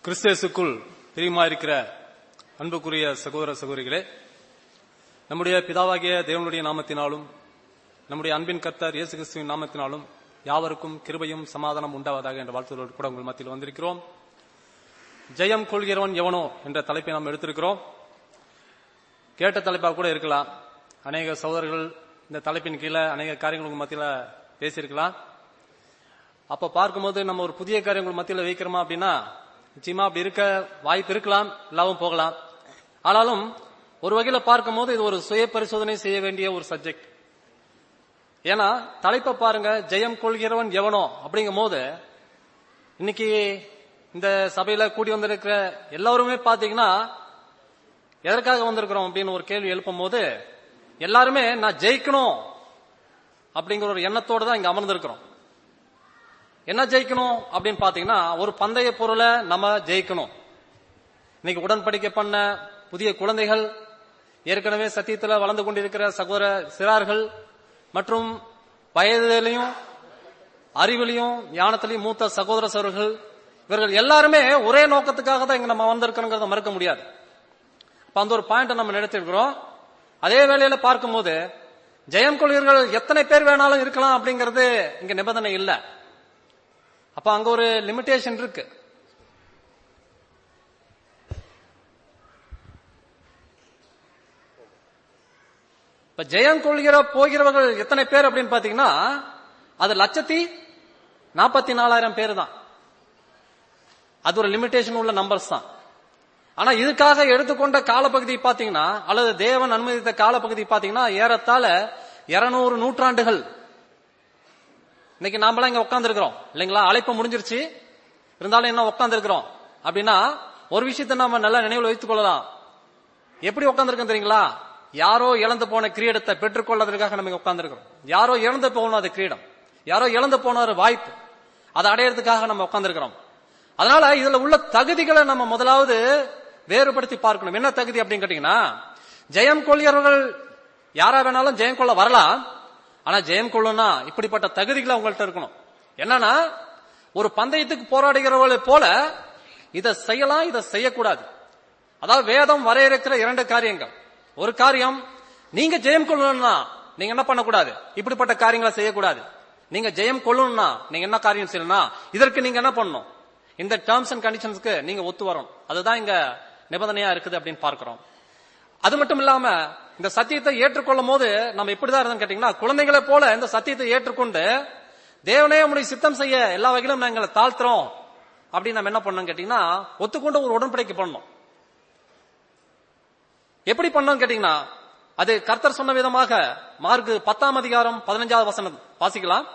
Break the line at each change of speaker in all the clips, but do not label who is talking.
கிறிஸ்தேசுக்குள் பிரியமாயிருக்கிற அன்புக்குரிய சகோதர சகோதரிகளே நம்முடைய பிதாவாகிய தேவனுடைய நாமத்தினாலும் நம்முடைய அன்பின் கர்த்தர் இயேசு கிறிஸ்துவின் நாமத்தினாலும் யாவருக்கும் கிருபையும் சமாதானம் உண்டாவதாக என்ற வாழ்த்துகளோடு கூட உங்கள் மத்தியில் வந்திருக்கிறோம் ஜெயம் கொள்கிறவன் எவனோ என்ற தலைப்பை நாம் எடுத்திருக்கிறோம் கேட்ட தலைப்பாக கூட இருக்கலாம் அநேக சகோதரர்கள் இந்த தலைப்பின் கீழே அநேக காரியங்களுக்கு மத்தியில் பேசியிருக்கலாம் அப்ப பார்க்கும்போது நம்ம ஒரு புதிய காரியங்கள் மத்தியில் வைக்கிறோமா அப்படின்னா நிச்சயமா அப்படி இருக்க வாய்ப்பு இருக்கலாம் இல்லாமல் போகலாம் ஆனாலும் ஒரு வகையில பார்க்கும்போது இது ஒரு சுய பரிசோதனை செய்ய வேண்டிய ஒரு சப்ஜெக்ட் ஏன்னா தலைப்பை பாருங்க ஜெயம் கொள்கிறவன் எவனோ அப்படிங்கும் போது இன்னைக்கு இந்த சபையில கூடி வந்திருக்கிற எல்லாருமே பாத்தீங்கன்னா எதற்காக வந்திருக்கிறோம் அப்படின்னு ஒரு கேள்வி எழுப்பும் போது எல்லாருமே நான் ஜெயிக்கணும் அப்படிங்கிற ஒரு எண்ணத்தோட தான் இங்க அமர்ந்திருக்கிறோம் என்ன ஜெயிக்கணும் அப்படின்னு பாத்தீங்கன்னா ஒரு பந்தய பொருளை நம்ம ஜெயிக்கணும் இன்னைக்கு உடன்படிக்கை பண்ண புதிய குழந்தைகள் ஏற்கனவே சத்தியத்தில் வளர்ந்து கொண்டிருக்கிற சகோதர சிறார்கள் மற்றும் வயதிலையும் அறிவிலையும் ஞானத்திலையும் மூத்த சகோதர சகோதரர்கள் இவர்கள் எல்லாருமே ஒரே நோக்கத்துக்காக தான் இங்க நம்ம வந்திருக்கிறோங்கிறத மறக்க முடியாது அப்ப அந்த ஒரு பாயிண்ட் நம்ம நடத்திருக்கிறோம் அதே வேளையில பார்க்கும்போது ஜெயம் கொள்வீர்கள் எத்தனை பேர் வேணாலும் இருக்கலாம் அப்படிங்கிறது இங்க நிபந்தனை இல்லை அப்ப அங்க ஒரு லிமிடேஷன் இருக்கு இப்ப ஜெயம் கொள்கிற போகிறவர்கள் எத்தனை பேர் அப்படின்னு பாத்தீங்கன்னா அது லட்சத்தி நாற்பத்தி நாலாயிரம் பேர் தான் அது ஒரு லிமிடேஷன் உள்ள நம்பர்ஸ் தான் ஆனா இதுக்காக எடுத்துக்கொண்ட காலப்பகுதி பாத்தீங்கன்னா அல்லது தேவன் அனுமதித்த காலப்பகுதி பாத்தீங்கன்னா ஏறத்தாழ இருநூறு நூற்றாண்டுகள் இன்னைக்கு நாமெல்லாம் இங்க உட்கார்ந்து இருக்கிறோம் இல்லைங்களா அழைப்பு முடிஞ்சிருச்சு இருந்தாலும் என்ன உட்கார்ந்து இருக்கிறோம் அப்படின்னா ஒரு விஷயத்த நாம நல்லா நினைவில் வைத்துக் கொள்ளலாம் எப்படி உட்கார்ந்துருக்கோம் தெரியுங்களா யாரோ இழந்து போன கிரீடத்தை பெற்றுக்கொள்வதற்காக நம்ம உட்கார்ந்து இருக்கிறோம் யாரோ இழந்து போகணும் அது கிரீடம் யாரோ இழந்து போன ஒரு வாய்ப்பு அதை அடையறதுக்காக நம்ம உட்கார்ந்து இருக்கிறோம் அதனால இதுல உள்ள தகுதிகளை நம்ம முதலாவது வேறுபடுத்தி பார்க்கணும் என்ன தகுதி அப்படின்னு கேட்டீங்கன்னா ஜெயம் கொள்கிறவர்கள் யாரா வேணாலும் ஜெயம் கொள்ள வரலாம் ஆனா ஜெயம் கொள்ளணும்னா இப்படிப்பட்ட தகுதிகளை உங்கள்கிட்ட இருக்கணும் என்னன்னா ஒரு பந்தயத்துக்கு போராடுகிறவர்களை போல இதை செய்யலாம் இதை செய்யக்கூடாது அதாவது வேதம் வரையறுக்கிற இரண்டு காரியங்கள் ஒரு காரியம் நீங்க ஜெயம் கொள்ளணும்னா நீங்க என்ன பண்ணக்கூடாது இப்படிப்பட்ட காரியங்களை செய்யக்கூடாது நீங்க ஜெயம் கொள்ளணும்னா நீங்க என்ன காரியம் செய்யணும்னா இதற்கு நீங்க என்ன பண்ணணும் இந்த டேர்ம்ஸ் அண்ட் கண்டிஷன்ஸ்க்கு நீங்க ஒத்து வரணும் அதுதான் இங்க நிபந்தனையா இருக்குது அப்படின்னு பார்க்கிறோம் அது மட்டும் இல்லாம இந்த சத்தியத்தை ஏற்றுக்கொள்ளும் போது நம்ம எப்படிதான் இருந்தோம் கேட்டீங்கன்னா குழந்தைகளை போல இந்த சத்தியத்தை ஏற்றுக்கொண்டு தேவனே உடைய சித்தம் செய்ய எல்லா வகையிலும் நாங்களை தாழ்த்துறோம் அப்படின்னு நம்ம என்ன பண்ணோம் கேட்டீங்கன்னா ஒத்துக்கொண்டு ஒரு உடன்படிக்கை பண்ணோம் எப்படி பண்ணோம் கேட்டீங்கன்னா அது கர்த்தர் சொன்ன விதமாக மார்க்கு பத்தாம் அதிகாரம் பதினஞ்சாவது வசனம் வாசிக்கலாம்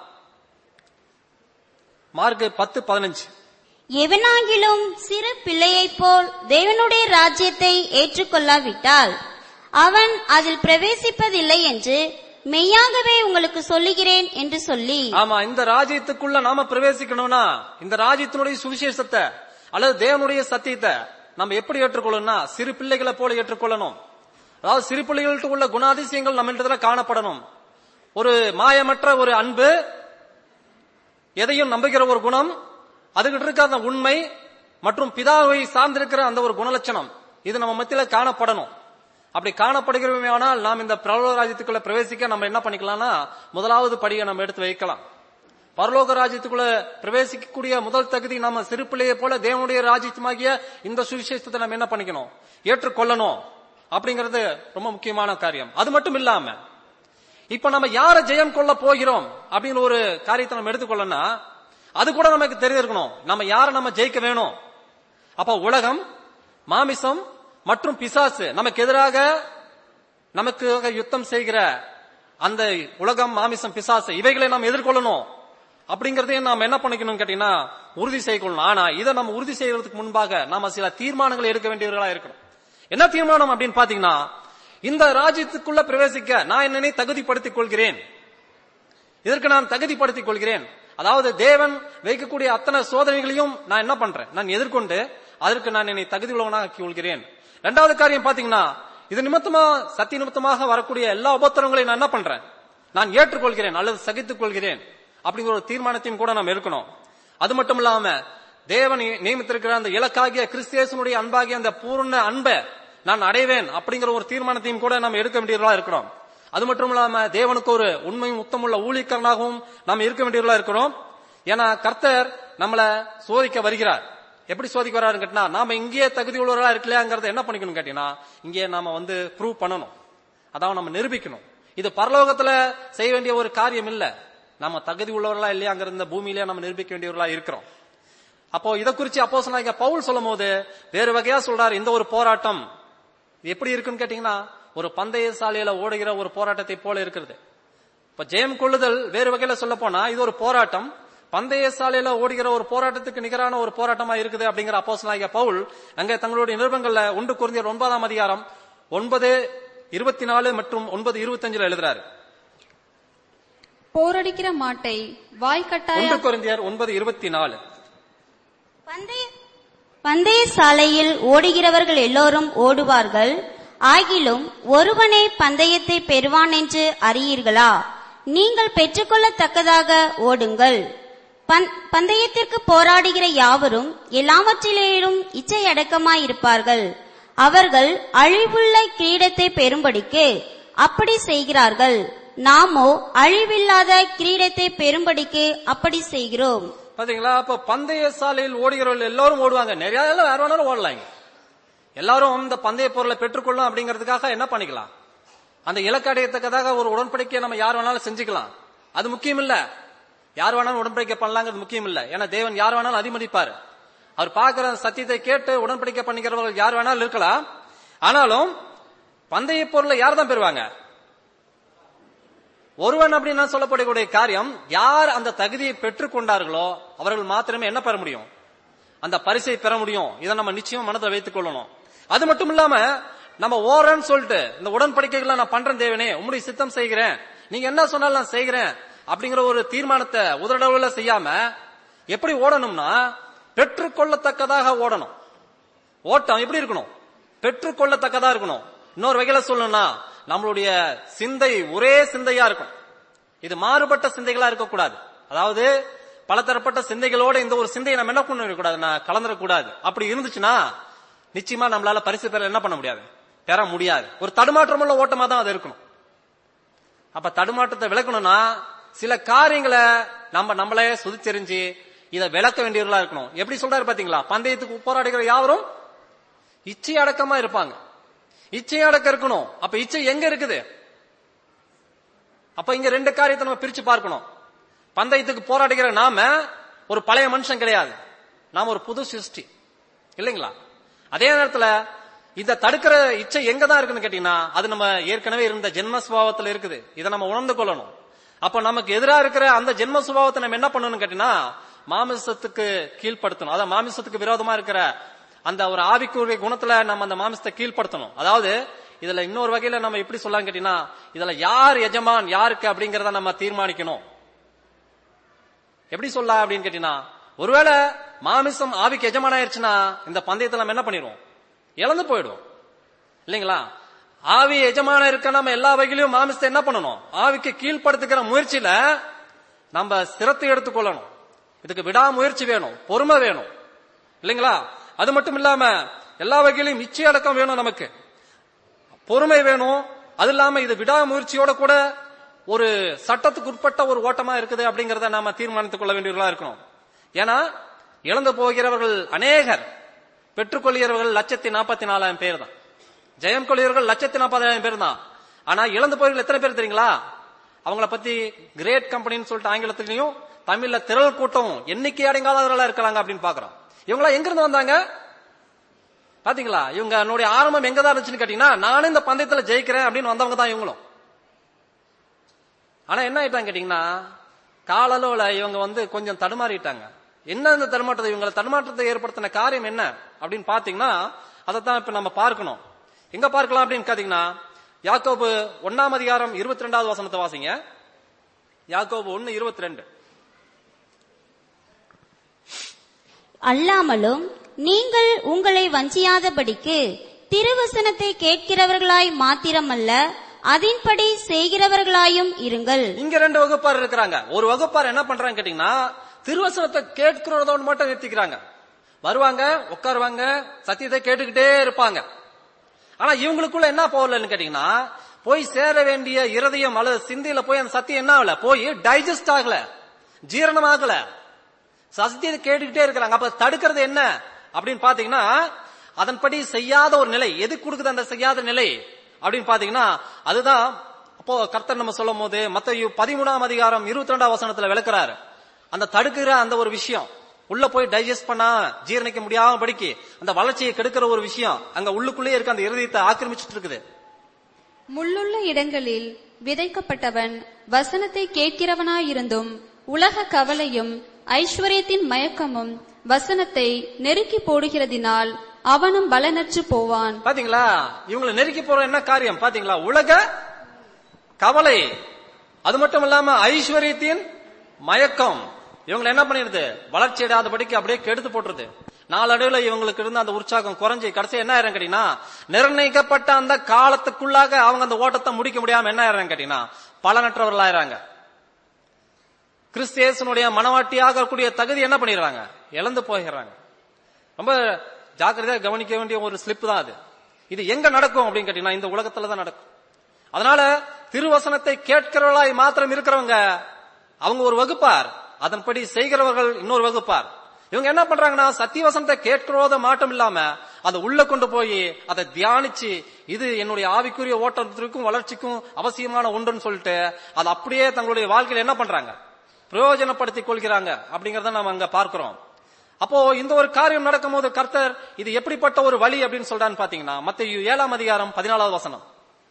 மார்க்கு பத்து பதினஞ்சு
எவனாகிலும் சிறு பிள்ளையைப் போல் தேவனுடைய ராஜ்யத்தை ஏற்றுக்கொள்ளாவிட்டால் அவன் அதில் பிரவேசிப்பதில்லை என்று மெய்யாகவே உங்களுக்கு சொல்லுகிறேன் என்று சொல்லி
ஆமா இந்த ராஜ்யத்துக்குள்ள நாம பிரவேசிக்கணும்னா இந்த ராஜ்யத்தினுடைய சுவிசேஷத்தை அல்லது தேவனுடைய சத்தியத்தை நம்ம எப்படி ஏற்றுக்கொள்ளணும்னா சிறு பிள்ளைகளை போல ஏற்றுக்கொள்ளணும் அதாவது சிறு பிள்ளைகள்ட்ட உள்ள குணாதிசயங்கள் நம்ம காணப்படணும் ஒரு மாயமற்ற ஒரு அன்பு எதையும் நம்புகிற ஒரு குணம் அதுகிட்ட இருக்க அந்த உண்மை மற்றும் பிதாவை சார்ந்திருக்கிற அந்த ஒரு குணலட்சணம் இது நம்ம மத்தியில காணப்படணும் அப்படி காணப்படுகிறோமேயானால் நாம் இந்த பரலோக ராஜ்யத்துக்குள்ள பிரவேசிக்க நம்ம என்ன பண்ணிக்கலாம்னா முதலாவது படியை நம்ம எடுத்து வைக்கலாம் பரலோக ராஜ்யத்துக்குள்ள பிரவேசிக்கக்கூடிய முதல் தகுதி நாம சிறு பிள்ளையை போல தேவனுடைய ராஜ்யமாகிய இந்த சுவிசேஷத்தை நம்ம என்ன பண்ணிக்கணும் ஏற்றுக்கொள்ளணும் அப்படிங்கிறது ரொம்ப முக்கியமான காரியம் அது மட்டும் இல்லாம இப்ப நம்ம யார ஜெயம் கொள்ள போகிறோம் அப்படின்னு ஒரு காரியத்தை நம்ம எடுத்துக்கொள்ளனா அது கூட நமக்கு தெரிஞ்சிருக்கணும் நம்ம யார நம்ம ஜெயிக்க வேணும் அப்ப உலகம் மாமிசம் மற்றும் பிசாசு நமக்கு எதிராக நமக்கு யுத்தம் செய்கிற அந்த உலகம் மாமிசம் பிசாசு இவைகளை நாம் எதிர்கொள்ளணும் அப்படிங்கறதையும் நாம் என்ன பண்ணிக்கணும் கேட்டீங்கன்னா உறுதி செய்யக்கொள்ளணும் ஆனா இதை நம்ம உறுதி செய்யறதுக்கு முன்பாக நாம சில தீர்மானங்களை எடுக்க வேண்டியவர்களா இருக்கணும் என்ன தீர்மானம் அப்படின்னு பாத்தீங்கன்னா இந்த ராஜ்யத்துக்குள்ள பிரவேசிக்க நான் என்னை தகுதிப்படுத்திக் கொள்கிறேன் இதற்கு நான் தகுதிப்படுத்திக் கொள்கிறேன் அதாவது தேவன் வைக்கக்கூடிய அத்தனை சோதனைகளையும் நான் என்ன பண்றேன் நான் எதிர்கொண்டு அதற்கு நான் என்னை தகுதி உள்ளவனாக ஆக்கிக் கொள்கிறேன் இரண்டாவது காரியம் பாத்தீங்கன்னா இது நிமித்தமா சத்திய நிமித்தமாக வரக்கூடிய எல்லா உபத்திரங்களையும் நான் என்ன பண்றேன் நான் ஏற்றுக்கொள்கிறேன் அல்லது சகித்துக் கொள்கிறேன் அப்படிங்கிற ஒரு தீர்மானத்தையும் கூட நாம் இருக்கணும் அது மட்டும் இல்லாம தேவன் நியமித்திருக்கிற அந்த இலக்காகிய கிறிஸ்தியேசனுடைய அன்பாகிய அந்த பூர்ண அன்பை நான் அடைவேன் அப்படிங்கிற ஒரு தீர்மானத்தையும் கூட நாம் எடுக்க வேண்டியவர்களா இருக்கிறோம் அது மட்டும் இல்லாம தேவனுக்கு ஒரு உண்மையும் உத்தமுள்ள ஊழியக்காரனாகவும் நாம் இருக்க வேண்டியவர்களா இருக்கிறோம் ஏன்னா கர்த்தர் நம்மள சோதிக்க வருகிறார் எப்படி சோதிக்க வராருன்னு கேட்டினா நாம இங்கேயே தகுதி உள்ளவர்களா இருக்கலையாங்கிறத என்ன பண்ணிக்கணும் கேட்டீங்கன்னா இங்கே நாம வந்து ப்ரூவ் பண்ணணும் அதாவது நம்ம நிரூபிக்கணும் இது பரலோகத்துல செய்ய வேண்டிய ஒரு காரியம் இல்ல நம்ம தகுதி உள்ளவர்களா இல்லையாங்கிற இந்த பூமியிலே நம்ம நிரூபிக்க வேண்டியவர்களா இருக்கிறோம் அப்போ இதை குறிச்சு அப்போ சொன்னாங்க பவுல் சொல்லும் போது வேறு வகையா சொல்றாரு இந்த ஒரு போராட்டம் இது எப்படி இருக்குன்னு கேட்டீங்கன்னா ஒரு பந்தய சாலையில ஓடுகிற ஒரு போராட்டத்தை போல இருக்கிறது இப்ப ஜெயம் கொள்ளுதல் வேறு வகையில சொல்ல போனா இது ஒரு போராட்டம் பந்தய சாலையில ஓடுகிற ஒரு போராட்டத்துக்கு நிகரான ஒரு போராட்டமா இருக்குது அப்படிங்கிற அப்போஸ்தலனாகிய பவுல் அங்க தங்களுடைய நிருபங்கள்ல ஒன்று குருந்தியர் ஒன்பதாம் அதிகாரம் ஒன்பது இருபத்தி நாலு மற்றும் ஒன்பது இருபத்தஞ்சுல எழுதுறாரு
போரடிக்கிற மாட்டை வாய்க்கட்டாய
ஒன்று குருந்தியர் ஒன்பது இருபத்தி நாலு
பந்தய பந்தய சாலையில் ஓடுகிறவர்கள் எல்லோரும் ஓடுவார்கள் ஆகிலும் ஒருவனே பந்தயத்தை பெறுவான் என்று அறியீர்களா நீங்கள் பெற்றுக்கொள்ளத்தக்கதாக ஓடுங்கள் பந்- பந்தயத்திற்கு போராடுகிற யாவரும் எல்லாவற்றிலேயும் இச்சையடக்கமாயிருப்பார்கள் அவர்கள் அழிவுள்ள கிரீடத்தை பெறும்படிக்கு அப்படி செய்கிறார்கள் நாமோ அழிவில்லாத கிரீடத்தை பெறும்படிக்கு அப்படி செய்கிறோம்
பாத்தீங்களா அப்ப பந்தய சாலையில் ஓடுகிறவர்கள் எல்லாரும் ஓடுவாங்க நிறைய எல்லாம் வேற வேணாலும் ஓடலாம் இங்க. எல்லாரும் இந்த பந்தய பொருளை பெற்றுக்கொள்ளும் அப்படிங்கிறதுக்காக என்ன பண்ணிக்கலாம் அந்த இலக்கு அடையத்தக்கதாக ஒரு உடன்படிக்கையை நம்ம யார் வேணாலும் செஞ்சுக்கலாம் அது முக்கியம் இல்ல யார் வேணாலும் உடன்படிக்கை பண்ணலாங்கிறது முக்கியம் இல்ல ஏன்னா தேவன் யார் வேணாலும் அதிமதிப்பார் அவர் பார்க்கிற சத்தியத்தை கேட்டு உடன்படிக்கை பண்ணிக்கிறவர்கள் யார் வேணாலும் இருக்கலாம் ஆனாலும் பந்தய பொருளை யார் தான் பெறுவாங்க ஒருவன் அப்படின்னா சொல்லப்படக்கூடிய காரியம் யார் அந்த தகுதியை பெற்றுக் கொண்டார்களோ அவர்கள் மாத்திரமே என்ன பெற முடியும் அந்த பரிசை பெற முடியும் இதை நம்ம நிச்சயம் மனதில் வைத்துக் கொள்ளணும் அது மட்டும் இல்லாம நம்ம ஓரன்னு சொல்லிட்டு இந்த உடன்படிக்கைகளை நான் பண்றேன் தேவனே உம்முடைய சித்தம் செய்கிறேன் நீங்க என்ன சொன்னாலும் நான் செய்கிறேன் அப்படிங்கிற ஒரு தீர்மானத்தை உதடவுல செய்யாம எப்படி ஓடணும்னா பெற்றுக்கொள்ளத்தக்கதாக ஓடணும் ஓட்டம் எப்படி இருக்கணும் பெற்றுக்கொள்ளத்தக்கதா இருக்கணும் இன்னொரு வகையில சொல்லணும்னா நம்மளுடைய சிந்தை ஒரே சிந்தையா இருக்கும் இது மாறுபட்ட சிந்தைகளா இருக்கக்கூடாது அதாவது பலதரப்பட்ட சிந்தைகளோட இந்த ஒரு சிந்தையை நம்ம என்ன பண்ண கூடாதுன்னா கலந்துடக்கூடாது அப்படி இருந்துச்சுன்னா நிச்சயமா நம்மளால பரிசு பெற என்ன பண்ண முடியாது பெற முடியாது ஒரு தடுமாற்றமுள்ள ஓட்டமா தான் அது இருக்கணும் அப்ப தடுமாற்றத்தை விளக்கணும்னா சில காரியங்களை நம்ம நம்மளே சுதிச்செறிஞ்சு இதை விளக்க வேண்டியவர்களா இருக்கணும் எப்படி சொல்றாரு பாத்தீங்களா பந்தயத்துக்கு போராடுகிற யாவரும் இச்சை அடக்கமா இருப்பாங்க இச்சை அடக்கம் இருக்கணும் அப்ப இச்சை எங்க இருக்குது அப்ப இங்க ரெண்டு காரியத்தை நம்ம பிரிச்சு பார்க்கணும் பந்தயத்துக்கு போராடுகிற நாம ஒரு பழைய மனுஷன் கிடையாது நாம ஒரு புது சிருஷ்டி இல்லைங்களா அதே நேரத்துல இந்த தடுக்கிற இச்சை எங்க தான் இருக்குன்னு கேட்டீங்கன்னா அது நம்ம ஏற்கனவே இருந்த ஜென்ம சுபாவத்துல இருக்குது இதை நம்ம உணர்ந்து கொள்ளணும் அப்ப நமக்கு எதிரா இருக்கிற அந்த ஜென்ம சுபாவத்தை நம்ம என்ன பண்ணணும்னு கேட்டீங்கன்னா மாமிசத்துக்கு கீழ்ப்படுத்தணும் அதாவது மாமிசத்துக்கு விரோதமா இருக்கிற அந்த ஒரு ஆவிக்குரிய குணத்துல நம்ம அந்த மாமிசத்தை கீழ்ப்படுத்தணும் அதாவது இதுல இன்னொரு வகையில நம்ம எப்படி சொல்லலாம் கேட்டீங்கன்னா இதுல யார் எஜமான் யாருக்கு அப்படிங்கறத நம்ம தீர்மானிக்கணும் எப்படி சொல்லலாம் அப்படின்னு கேட்டீங்கன்னா ஒருவேளை மாமிசம் ஆவிக்கு எஜமான ஆயிருச்சுன்னா இந்த பந்தயத்துல நம்ம என்ன பண்ணிடுவோம் இழந்து போயிடுவோம் இல்லைங்களா ஆவி எஜமான இருக்க நம்ம எல்லா வகையிலும் மாமிசத்தை என்ன பண்ணணும் ஆவிக்கு கீழ்ப்படுத்துக்கிற முயற்சியில நம்ம சிரத்தை எடுத்துக்கொள்ளணும் இதுக்கு விடாமுயற்சி வேணும் பொறுமை வேணும் இல்லைங்களா அது மட்டும் இல்லாம எல்லா வகையிலும் இச்சை அடக்கம் வேணும் நமக்கு பொறுமை வேணும் அது இல்லாம இது விடாமுயற்சியோட கூட ஒரு சட்டத்துக்கு உட்பட்ட ஒரு ஓட்டமா இருக்குது அப்படிங்கறத நாம தீர்மானித்துக் கொள்ள வேண்டியவர்களா இருக்கணும் ஏன்னா இழந்து போகிறவர்கள் அநேகர் பெற்றுக்கொள்கிறவர்கள் லட்சத்தி நாற்பத்தி நாலாயிரம் பேர் தான் ஜெயம் கொள்கிறவர்கள் லட்சத்தி நாற்பதாயிரம் பேர் தான் ஆனா இழந்து போகிறவர்கள் எத்தனை பேர் தெரியுங்களா அவங்கள பத்தி கிரேட் கம்பெனின்னு சொல்லிட்டு ஆங்கிலத்திலையும் தமிழ்ல திரள் கூட்டம் எண்ணிக்கை அடங்காதவர்களா இருக்கிறாங்க அப்படின்னு பாக்குறோம் இவங்களா எங்க இருந்து வந்தாங்க பாத்தீங்களா இவங்க என்னுடைய ஆரம்பம் எங்க தான் இருந்துச்சுன்னு கேட்டீங்கன்னா நானும் இந்த பந்தயத்துல ஜெயிக்கிறேன் அப்படின்னு வந்தவங்க தான் இவங்களும் ஆனா என்ன ஆயிட்டாங்க கேட்டீங்கன்னா காலளவுல இவங்க வந்து கொஞ்சம் தடுமாறிட்டாங்க என்ன இந்த தடுமாற்றத்தை இவங்களை தடுமாற்றத்தை ஏற்படுத்தின காரியம் என்ன அப்படின்னு பாத்தீங்கன்னா அதைத்தான் இப்ப நம்ம பார்க்கணும் எங்க பார்க்கலாம் அப்படின்னு பாத்தீங்கன்னா யாக்கோபு ஒன்னாம் அதிகாரம் இருபத்தி ரெண்டாவது வசனத்தை வாசிங்க யாக்கோபு ஒன்னு இருபத்தி ரெண்டு
அல்லாமலும் நீங்கள் உங்களை வஞ்சியாதபடிக்கு திருவசனத்தை கேட்கிறவர்களாய் மாத்திரமல்ல அதின்படி செய்கிறவர்களாயும் இருங்கள்
இங்க ரெண்டு வகுப்பார் இருக்கிறாங்க ஒரு வகுப்பார் என்ன பண்றாங்க கேட்டீங்கன்னா திருவசனத்தை கேட்கிறதோடு மட்டும் நிறுத்திக்கிறாங்க
வருவாங்க உட்காருவாங்க சத்தியத்தை கேட்டுக்கிட்டே இருப்பாங்க ஆனா இவங்களுக்குள்ள என்ன போகலன்னு கேட்டீங்கன்னா போய் சேர வேண்டிய இருதயம் அல்லது சிந்தையில போய் அந்த சத்தியம் என்ன ஆகல போய் டைஜஸ்ட் ஆகல ஜீரணம் ஆகல சத்தியத்தை கேட்டுக்கிட்டே இருக்கிறாங்க அப்ப தடுக்கிறது என்ன அப்படின்னு பாத்தீங்கன்னா அதன்படி செய்யாத ஒரு நிலை எது கொடுக்குது அந்த செய்யாத நிலை அப்படின்னு பாத்தீங்கன்னா அதுதான் அப்போ கர்த்தர் நம்ம சொல்லும் போது மத்த பதிமூணாம் அதிகாரம் இருபத்தி ரெண்டாம் வசனத்துல விளக்குறாரு அந்த தடுக்கிற அந்த ஒரு விஷயம் உள்ள போய் டைஜஸ்ட் பண்ணா ஜீரணிக்க முடியாம படிக்கு அந்த வளர்ச்சியை கெடுக்கிற ஒரு விஷயம் அங்க உள்ளுக்குள்ளே இருக்க அந்த இருதயத்தை ஆக்கிரமிச்சிட்டு இருக்குது
முள்ளுள்ள இடங்களில் விதைக்கப்பட்டவன் வசனத்தை கேட்கிறவனாயிருந்தும் உலக கவலையும் ஐஸ்வர்யத்தின் மயக்கமும் வசனத்தை நெருக்கி போடுகிறதினால் அவனும் பலனற்று போவான்
பாத்தீங்களா இவங்களை நெருக்கி போற என்ன காரியம் பாத்தீங்களா உலக கவலை அது மட்டும் இல்லாம ஐஸ்வர்யத்தின் மயக்கம் இவங்களை என்ன பண்ணிடுது வளர்ச்சி அடையாதபடிக்கு அப்படியே கெடுத்து போட்டுருது நாளடைவுல இவங்களுக்கு இருந்த அந்த உற்சாகம் குறைஞ்சி கடைசி என்ன ஆயிரம் கேட்டீங்கன்னா நிர்ணயிக்கப்பட்ட அந்த காலத்துக்குள்ளாக அவங்க அந்த ஓட்டத்தை முடிக்க முடியாம என்ன ஆயிரம் கேட்டீங்கன்னா பலனற்றவர்களாயிராங்க கிறிஸ்தியேசனுடைய மனவாட்டியாக கூடிய தகுதி என்ன பண்ணிடுறாங்க இழந்து போயிடுறாங்க ரொம்ப ஜாக்கிரதையா கவனிக்க வேண்டிய ஒரு ஸ்லிப் தான் அது இது எங்க நடக்கும் அப்படின்னு கேட்டீங்கன்னா இந்த உலகத்துல தான் நடக்கும் அதனால திருவசனத்தை கேட்கிறவர்களாய் மாத்திரம் இருக்கிறவங்க அவங்க ஒரு வகுப்பார் அதன்படி செய்கிறவர்கள் இன்னொரு வகுப்பார் இவங்க என்ன பண்றாங்கன்னா சத்தியவசனத்தை கேட்கிறோத மாட்டம் இல்லாம அதை உள்ள கொண்டு போய் அதை தியானிச்சு இது என்னுடைய ஆவிக்குரிய ஓட்டத்திற்கும் வளர்ச்சிக்கும் அவசியமான ஒன்றுன்னு சொல்லிட்டு அதை அப்படியே தங்களுடைய வாழ்க்கையில என்ன பண்றாங்க பிரயோஜனப்படுத்திக் கொள்கிறாங்க அப்படிங்கறத நம்ம அங்க பார்க்கிறோம் அப்போ இந்த ஒரு காரியம் நடக்கும்போது கர்த்தர் இது எப்படிப்பட்ட ஒரு வழி அப்படின்னு சொல்றான்னு பாத்தீங்கன்னா மத்த ஏழாம் அதிகாரம் பதினாலாவது வசனம்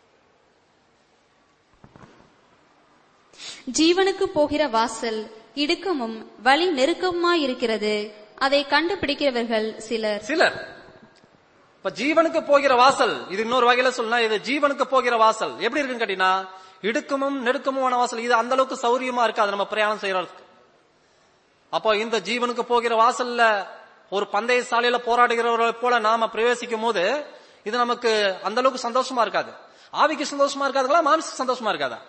ஜீவனுக்கு போகிற வாசல் இடுக்கமும் வழி நெருக்கமுமாயிருக்கிறது அதை கண்டுபிடிக்கிறவர்கள் சிலர்
சிலர் இப்ப ஜீவனுக்கு போகிற வாசல் இது இன்னொரு வகையில சொன்னா இது ஜீவனுக்கு போகிற வாசல் எப்படி இருக்குன்னு கேட்டீங்கன்னா இடுக்கமும் நெருக்கமுமான வாசல் இது அந்த அளவுக்கு சௌரியமா இருக்காது நம்ம பிரயாணம் செய்யறதுக்கு அப்போ இந்த ஜீவனுக்கு போகிற வாசல்ல ஒரு பந்தய சாலையில போராடுகிறவர்களை போல நாம பிரவேசிக்கும் போது இது நமக்கு அந்த அளவுக்கு சந்தோஷமா இருக்காது ஆவிக்கு சந்தோஷமா இருக்காதுங்களா மானசிக சந்தோஷமா இருக்காதா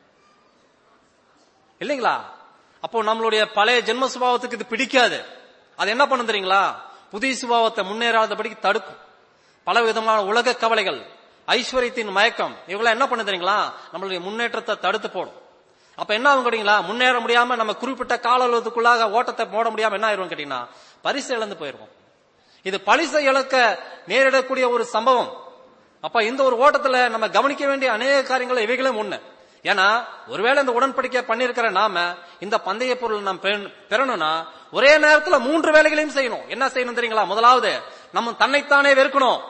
இல்லைங்களா அப்போ நம்மளுடைய பழைய ஜென்ம சுபாவத்துக்கு இது பிடிக்காது அது என்ன பண்ணும் தெரியுங்களா புதிய சுபாவத்தை முன்னேறாதபடிக்கு தடுக்கும் பல விதமான உலக கவலைகள் ஐஸ்வர்யத்தின் மயக்கம் இவங்களாம் என்ன பண்ண தெரியுங்களா நம்மளுடைய முன்னேற்றத்தை தடுத்து போடும் அப்ப என்ன ஆகும் கேட்டீங்களா முன்னேற முடியாம நம்ம குறிப்பிட்ட கால அளவுக்குள்ளாக ஓட்டத்தை போட முடியாம என்ன ஆயிரும் கேட்டீங்கன்னா பரிசு இழந்து போயிருவோம் இது பரிசை இழக்க நேரிடக்கூடிய ஒரு சம்பவம் அப்ப இந்த ஒரு ஓட்டத்துல நம்ம கவனிக்க வேண்டிய அநேக காரியங்கள் இவைகளும் ஒண்ணு ஏன்னா ஒருவேளை இந்த உடன்படிக்கை பண்ணிருக்கிற நாம இந்த பந்தய பொருள் நாம் பெற- பெறணும்னா ஒரே நேரத்துல மூன்று வேலைகளையும் செய்யணும் என்ன செய்யணும் தெரியுங்களா முதலாவது நம்ம தன்னைத்தானே வெறுக்கணும்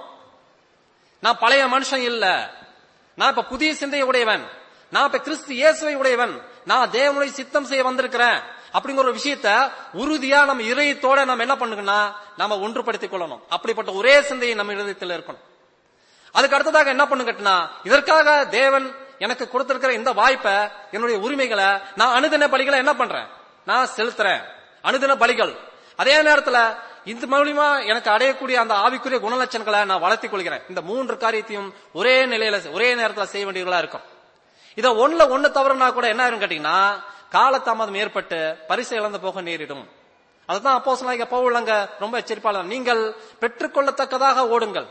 நான் பழைய மனுஷன் இல்ல நான் இப்ப புதிய சிந்தையை உடையவன் நான் இப்ப கிறிஸ்து இயேசுவை உடையவன் நான் தேவனுடைய சித்தம் செய்ய வந்திருக்கிறேன் அப்படிங்கிற ஒரு விஷயத்த உறுதியா நம்ம இதயத்தோட நம்ம என்ன பண்ணுங்கன்னா நாம ஒன்றுபடுத்திக் கொள்ளணும் அப்படிப்பட்ட ஒரே சிந்தையை நம்ம இதயத்தில் இருக்கணும் அதுக்கு அடுத்ததாக என்ன பண்ணு கட்டினா இதற்காக தேவன் எனக்கு கொடுத்திருக்கிற இந்த வாய்ப்பை என்னுடைய உரிமைகளை நான் அனுதின பலிகளை என்ன பண்றேன் நான் செலுத்துறேன் அனுதின பலிகள் அதே நேரத்துல இந்த மூலியமா எனக்கு அடையக்கூடிய அந்த ஆவிக்குரிய குணலட்சணங்களை நான் வளர்த்திக் கொள்கிறேன் இந்த மூன்று காரியத்தையும் ஒரே நிலையில ஒரே நேரத்துல செய்ய வேண்டியவர்களா இருக்கும் இத ஒண்ணுல ஒண்ணு தவறுனா கூட என்ன ஆயிரும் கேட்டீங்கன்னா காலதாமதம் ஏற்பட்டு பரிசு இழந்து போக நேரிடும் அதுதான் அப்போ சொன்னாங்க பவுல் அங்க ரொம்ப எச்சரிப்பாளர் நீங்கள் பெற்றுக்கொள்ளத்தக்கதாக ஓடுங்கள்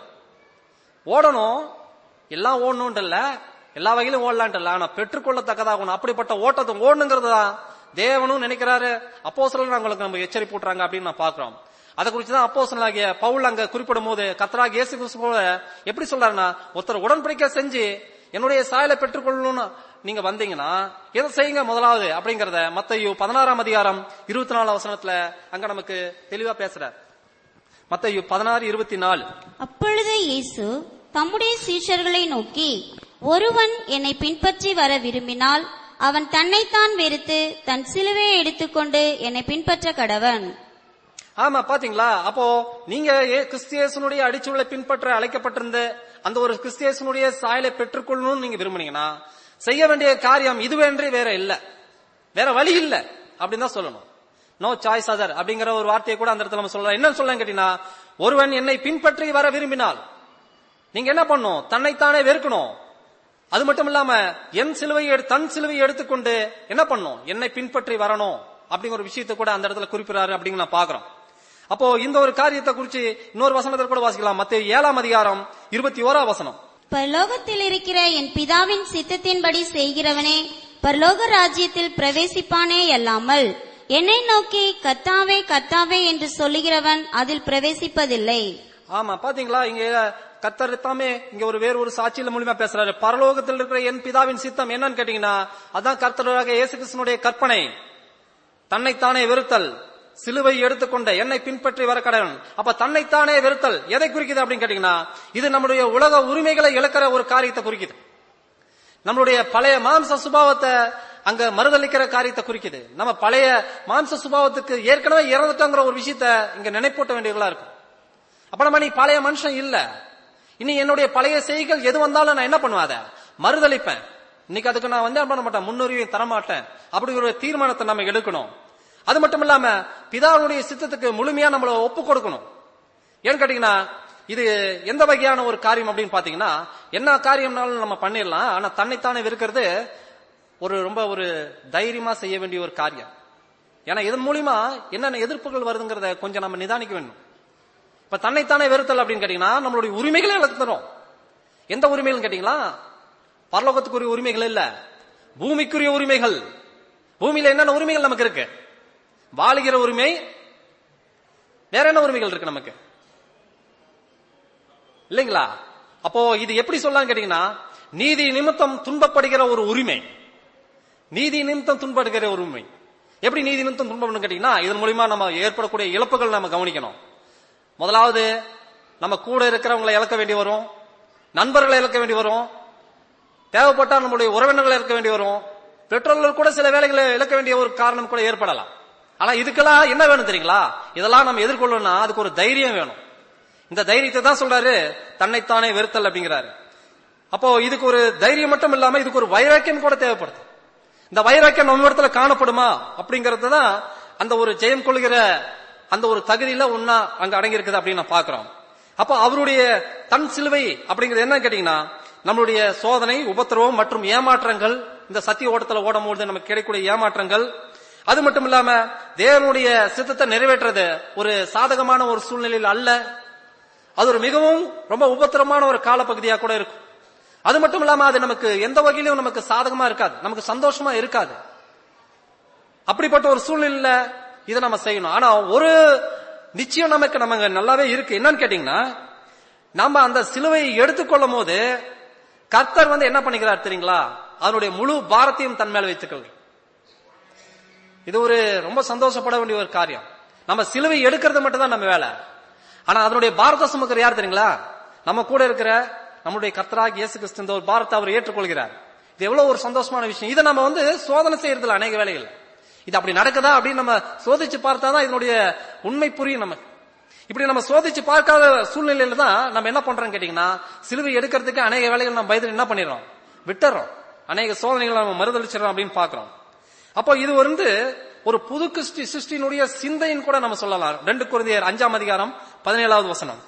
ஓடணும் எல்லாம் ஓடணும் இல்ல எல்லா வகையிலும் ஓடலான்ட்டு இல்ல ஆனா பெற்றுக்கொள்ளத்தக்கதாகணும் அப்படிப்பட்ட ஓட்டத்தை ஓடணுங்கிறது தான் தேவனும் நினைக்கிறாரு அப்போ சொல்ல உங்களுக்கு நம்ம எச்சரிப்பு போட்டுறாங்க அப்படின்னு நான் பாக்குறோம் அதை குறித்து தான் அப்போ சொல்லாகிய பவுல் அங்க குறிப்பிடும் போது கத்தராக இயேசு கிறிஸ்து போல எப்படி சொல்றாருன்னா ஒருத்தர் உடன்படிக்கை செஞ்சு என்னுடைய சாயலை பெற்றுக்கொள்ளணும்னு நீங்க வந்தீங்கன்னா எதை செய்யுங்க முதலாவது அப்படிங்கறத மத்தையு பதினாறாம் அதிகாரம் இருபத்தி நாலு வசனத்துல அங்க நமக்கு தெளிவா பேசுறார் மத்தையு பதினாறு இருபத்தி நாலு
அப்பொழுது இயேசு தம்முடைய சீஷர்களை நோக்கி ஒருவன் என்னை பின்பற்றி வர விரும்பினால் அவன் தன்னைத்தான் வெறுத்து தன் சிலுவையை எடுத்துக்கொண்டு என்னை பின்பற்ற கடவன்
ஆமா பாத்தீங்களா அப்போ நீங்க ஏ- கிறிஸ்தியேசனுடைய அடிச்சுவலை பின்பற்ற அழைக்கப்பட்டிருந்த அந்த ஒரு கிறிஸ்தியேசனுடைய சாயலை பெற்றுக்கொள்ளணும்னு நீங்க விரும்புனீங்கன்னா செய்ய வேண்டிய காரியம் இதுவென்றே வேற இல்ல வேற வழி இல்ல அப்படின்னு தான் சொல்லணும் நோ சாய்ஸ் அதர் அப்படிங்கிற ஒரு வார்த்தையை கூட அந்த இடத்துல நம்ம சொல்லலாம் என்ன சொல்லலாம் கேட்டீங்கன்னா ஒருவன் என்னை பின்பற்றி வர விரும்பினால் நீங்க என்ன பண்ணும் தன்னைத்தானே வெறுக்கணும் அது மட்டும் இல்லாம என் சிலுவையை எடு- தன் சிலுவையை எடுத்துக்கொண்டு என்ன பண்ணும் என்னை பின்பற்றி வரணும் அப்படிங்கிற ஒரு விஷயத்தை கூட அந்த இடத்துல குறிப்பிடாரு அப்படிங்க நான் பாக்குறோம் அப்போ இந்த ஒரு காரியத்தை குறிச்சு இன்னொரு வசனத்தை கூட வாசிக்கலாம் மத்திய ஏழாம் அதிகாரம் இருபத்தி ஓராம் வசனம்
பரலோகத்தில் இருக்கிற என் பிதாவின் சித்தத்தின்படி செய்கிறவனே பரலோக ராஜ்யத்தில் பிரவேசிப்பானே அல்லாமல் என்னை நோக்கி கர்த்தாவே கர்த்தாவே என்று சொல்லுகிறவன் அதில் பிரவேசிப்பதில்லை
ஆமா பாத்தீங்களா இங்க கத்தர் தாமே இங்க ஒரு வேறு ஒரு சாட்சியில மூலியமா பேசுறாரு பரலோகத்தில் இருக்கிற என் பிதாவின் சித்தம் என்னன்னு கேட்டீங்கன்னா அதான் கர்த்தராக இயேசு கிறிஸ்தனுடைய கற்பனை தன்னைத்தானே வெறுத்தல் சிலுவை எடுத்துக்கொண்ட என்னை பின்பற்றி வர கடவன் அப்ப தன்னைத்தானே வெறுத்தல் எதை குறிக்குது அப்படின்னு கேட்டீங்கன்னா இது நம்முடைய உலக உரிமைகளை இழக்கிற ஒரு காரியத்தை குறிக்குது நம்மளுடைய பழைய மாம்ச சுபாவத்தை அங்க மறுதளிக்கிற காரியத்தை குறிக்குது நம்ம பழைய மாம்ச சுபாவத்துக்கு ஏற்கனவே இறந்துட்டோங்கிற ஒரு விஷயத்த இங்க நினைப்பூட்ட வேண்டியவர்களா இருக்கும் அப்ப நம்ம நீ பழைய மனுஷன் இல்ல இனி என்னுடைய பழைய செய்கள் எது வந்தாலும் நான் என்ன பண்ணுவாத மறுதளிப்பேன் இன்னைக்கு அதுக்கு நான் வந்து என்ன பண்ண மாட்டேன் முன்னுரிமை தரமாட்டேன் அப்படி ஒரு தீர்மானத்தை நம்ம எடுக்கணும் அது மட்டும் இல்லாம பிதாவுடைய சித்தத்துக்கு முழுமையா நம்மள ஒப்பு கொடுக்கணும் ஏன்னு கேட்டீங்கன்னா இது எந்த வகையான ஒரு காரியம் அப்படின்னு பாத்தீங்கன்னா என்ன காரியம்னாலும் நம்ம பண்ணிடலாம் ஆனா தன்னைத்தானே வெறுக்கிறது ஒரு ரொம்ப ஒரு தைரியமா செய்ய வேண்டிய ஒரு காரியம் ஏன்னா இதன் மூலியமா என்னென்ன எதிர்ப்புகள் வருதுங்கிறத கொஞ்சம் நம்ம நிதானிக்க வேண்டும் இப்ப தன்னைத்தானே வெறுத்தல் அப்படின்னு கேட்டீங்கன்னா நம்மளுடைய உரிமைகளை இழந்துரும் எந்த உரிமைகள் கேட்டீங்களா பரலோகத்துக்குரிய உரிமைகள் இல்ல பூமிக்குரிய உரிமைகள் பூமியில என்னென்ன உரிமைகள் நமக்கு இருக்கு வாழுகிற உரிமை வேற என்ன உரிமைகள் இருக்கு நமக்கு இல்லைங்களா அப்போ இது எப்படி சொல்லலாம் கேட்டீங்கன்னா நீதி நிமித்தம் துன்பப்படுகிற ஒரு உரிமை நீதி நிமித்தம் துன்பப்படுகிற ஒரு உரிமை எப்படி நீதி நிமித்தம் துன்பப்படும் கேட்டீங்கன்னா இதன் மூலியமா நம்ம ஏற்படக்கூடிய இழப்புகள் நம்ம கவனிக்கணும் முதலாவது நம்ம கூட இருக்கிறவங்களை இழக்க வேண்டி வரும் நண்பர்களை இழக்க வேண்டி வரும் தேவைப்பட்டா நம்மளுடைய உறவினர்களை இழக்க வேண்டி வரும் பெற்றோர்கள் கூட சில வேலைகளை இழக்க வேண்டிய ஒரு காரணம் கூட ஏற்படலாம் ஆனா இதுக்கெல்லாம் என்ன வேணும் தெரியுங்களா இதெல்லாம் நம்ம எதிர்கொள்ளணும்னா அதுக்கு ஒரு தைரியம் வேணும் இந்த தைரியத்தை தான் சொல்றாரு தன்னைத்தானே வெறுத்தல் அப்படிங்கிறாரு அப்போ இதுக்கு ஒரு தைரியம் மட்டும் இல்லாம இதுக்கு ஒரு வைராக்கியம் கூட தேவைப்படுது இந்த வைராக்கியம் நம்ம இடத்துல காணப்படுமா அப்படிங்கறது தான் அந்த ஒரு ஜெயம் கொள்கிற அந்த ஒரு தகுதியில ஒன்னா அங்க அடங்கி இருக்குது அப்படின்னு நான் பாக்குறோம் அப்போ அவருடைய தன் சிலுவை அப்படிங்கிறது என்ன கேட்டீங்கன்னா நம்மளுடைய சோதனை உபத்திரவம் மற்றும் ஏமாற்றங்கள் இந்த சத்திய ஓட்டத்துல ஓடும்போது நமக்கு கிடைக்கக்கூடிய ஏமாற்றங்கள் அது மட்டும் இல்லாம தேவனுடைய சித்தத்தை நிறைவேற்றுறது ஒரு சாதகமான ஒரு சூழ்நிலையில் அல்ல அது ஒரு மிகவும் ரொம்ப உபத்திரமான ஒரு காலப்பகுதியா கூட இருக்கும் அது மட்டும் இல்லாம அது நமக்கு எந்த வகையிலும் நமக்கு சாதகமா இருக்காது நமக்கு சந்தோஷமா இருக்காது அப்படிப்பட்ட ஒரு சூழ்நிலையில இதை நம்ம செய்யணும் ஆனா ஒரு நிச்சயம் நமக்கு நமக்கு நல்லாவே இருக்கு என்னன்னு கேட்டீங்கன்னா நம்ம அந்த சிலுவையை எடுத்துக்கொள்ளும் போது கர்த்தர் வந்து என்ன பண்ணிக்கிறார் தெரியுங்களா அதனுடைய முழு பாரத்தையும் தன் மேல வைத்துக்கொள்கிறார் இது ஒரு ரொம்ப சந்தோஷப்பட வேண்டிய ஒரு காரியம் நம்ம சிலுவை எடுக்கிறது மட்டும் தான் நம்ம வேலை ஆனா அதனுடைய பாரத சுமக்கிற யார் தெரியுங்களா நம்ம கூட இருக்கிற நம்முடைய கர்த்தராக இயேசு கிறிஸ்து இந்த ஒரு பாரத்தை அவர் ஏற்றுக்கொள்கிறார் இது எவ்வளவு ஒரு சந்தோஷமான விஷயம் இதை நம்ம வந்து சோதனை செய்யறதுல அநேக வேலைகள் இது அப்படி நடக்குதா அப்படின்னு நம்ம சோதிச்சு பார்த்தாதான் இதனுடைய உண்மை புரியும் நமக்கு இப்படி நம்ம சோதிச்சு பார்க்காத சூழ்நிலையில தான் நம்ம என்ன பண்றோம் கேட்டீங்கன்னா சிலுவை எடுக்கிறதுக்கு அநேக வேலைகள் நம்ம பயந்து என்ன பண்ணிடுறோம் விட்டுறோம் அநேக சோதனைகளை நம்ம மறுதளிச்சிடறோம் அப்படின்னு பாக்குறோம் அப்போ இது வந்து ஒரு புது கிறிஸ்டி சிருஷ்டியினுடைய சிந்தைன்னு கூட நம்ம சொல்லலாம் ரெண்டு குருந்தியர் அஞ்சாம் அதிகாரம் பதினேழாவது வசனம்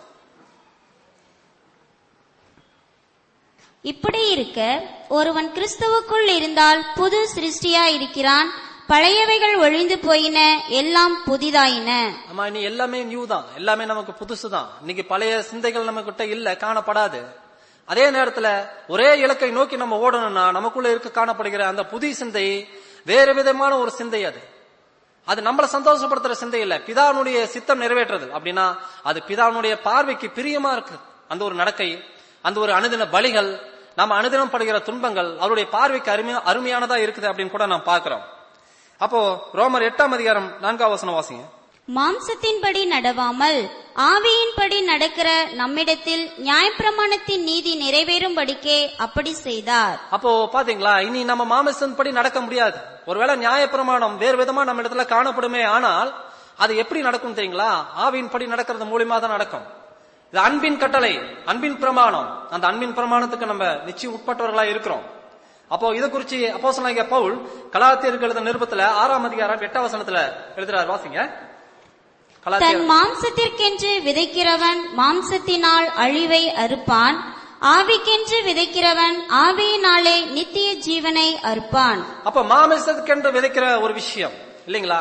இப்படி இருக்க ஒருவன் கிறிஸ்துவுக்குள் இருந்தால் புது சிருஷ்டியா இருக்கிறான் பழையவைகள் ஒழிந்து போயின எல்லாம் புதிதாயின
ஆமா இனி எல்லாமே நியூ தான் எல்லாமே நமக்கு புதுசு தான் இன்னைக்கு பழைய சிந்தைகள் நம்ம கிட்ட இல்ல காணப்படாது அதே நேரத்துல ஒரே இலக்கை நோக்கி நம்ம ஓடணும்னா நமக்குள்ள இருக்க காணப்படுகிற அந்த புதிய சிந்தை வேறு விதமான ஒரு சிந்தை அது அது நம்மளை சந்தோஷப்படுத்துற சிந்தை இல்ல பிதானுடைய சித்தம் நிறைவேற்றுறது அப்படின்னா அது பிதானுடைய பார்வைக்கு பிரியமா இருக்கு அந்த ஒரு நடக்கை அந்த ஒரு அனுதின பலிகள் நம்ம அனுதினம் படுகிற துன்பங்கள் அவருடைய பார்வைக்கு அருமையா அருமையானதா இருக்குது அப்படின்னு கூட நாம் பார்க்கிறோம் அப்போ ரோமர் எட்டாம் அதிகாரம் நான்காம் வசனம் வாசிங்க
மாம்சத்தின்படி நடவாமல் ஆவியின்படி நடக்கிற நம்மிடத்தில் நியாயப்பிரமாணத்தின் நீதி நிறைவேறும்படிக்கே அப்படி செய்தார்
அப்போ பாத்தீங்களா இனி நம்ம மாமசன் படி நடக்க முடியாது ஒருவேளை நியாயப்பிரமாணம் வேறு விதமா நம்ம இடத்துல காணப்படுமே ஆனால் அது எப்படி நடக்கும் தெரியுங்களா ஆவியின் படி நடக்கிறது மூலியமா தான் நடக்கும் இது அன்பின் கட்டளை அன்பின் பிரமாணம் அந்த அன்பின் பிரமாணத்துக்கு நம்ம நிச்சயம் உட்பட்டவர்களா இருக்கிறோம் அப்போ இதை குறிச்சு அப்போ சொன்னாங்க பவுல் கலாத்தியருக்கு எழுத நிருபத்துல ஆறாம் அதிகாரம் எட்டாம் வசனத்துல எழுதுறாரு வாசிங்க
தன்
கலாத்தியர்
மாம்சத்திற்கென்று விதைக்கிறவன் மாம்சத்தினால் அழிவை அறுப்பான் ஆவிக்கென்று விதைக்கிறவன் ஆவியினாலே நித்திய ஜீவனை அறுப்பான்
அப்ப மாமிசத்துக்கென்று விதைக்கிற ஒரு விஷயம் இல்லைங்களா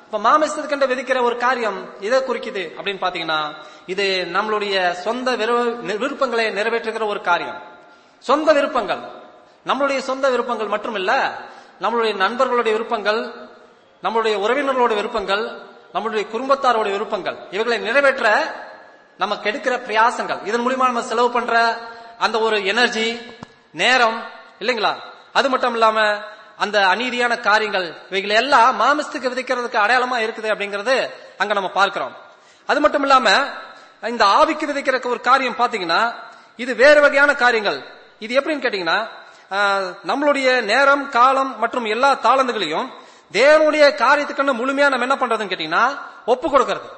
இப்ப மாமிசத்துக்கென்று விதிக்கிற ஒரு காரியம் எதை குறிக்குது அப்படின்னு பாத்தீங்கன்னா இது நம்மளுடைய சொந்த விரு- விருப்பங்களை நிறைவேற்றுகிற ஒரு காரியம் சொந்த விருப்பங்கள் நம்மளுடைய சொந்த விருப்பங்கள் மட்டுமில்ல நம்மளுடைய நண்பர்களுடைய விருப்பங்கள் நம்மளுடைய உறவினர்களோட விருப்பங்கள் நம்மளுடைய குடும்பத்தாரோட விருப்பங்கள் இவைகளை நிறைவேற்ற நமக்கு எடுக்கிற பிரயாசங்கள் இதன் மூலியமா நம்ம செலவு பண்ற அந்த ஒரு எனர்ஜி நேரம் இல்லைங்களா அது மட்டும் இல்லாம அந்த அநீதியான காரியங்கள் இவைகள் எல்லாம் மாமிசத்துக்கு விதைக்கிறதுக்கு அடையாளமா இருக்குது அப்படிங்கறது அங்க நம்ம பார்க்கிறோம் அது மட்டும் இல்லாம இந்த ஆவிக்கு விதைக்கிற ஒரு காரியம் பாத்தீங்கன்னா இது வேறு வகையான காரியங்கள் இது எப்படின்னு கேட்டீங்கன்னா ஆஹ், நம்மளுடைய நேரம் காலம் மற்றும் எல்லா தாளந்துகளையும் தேவனுடைய காரியத்துக்கு முழுமையா நம்ம என்ன பண்றதுன்னு கேட்டீங்கன்னா ஒப்பு கொடுக்கறது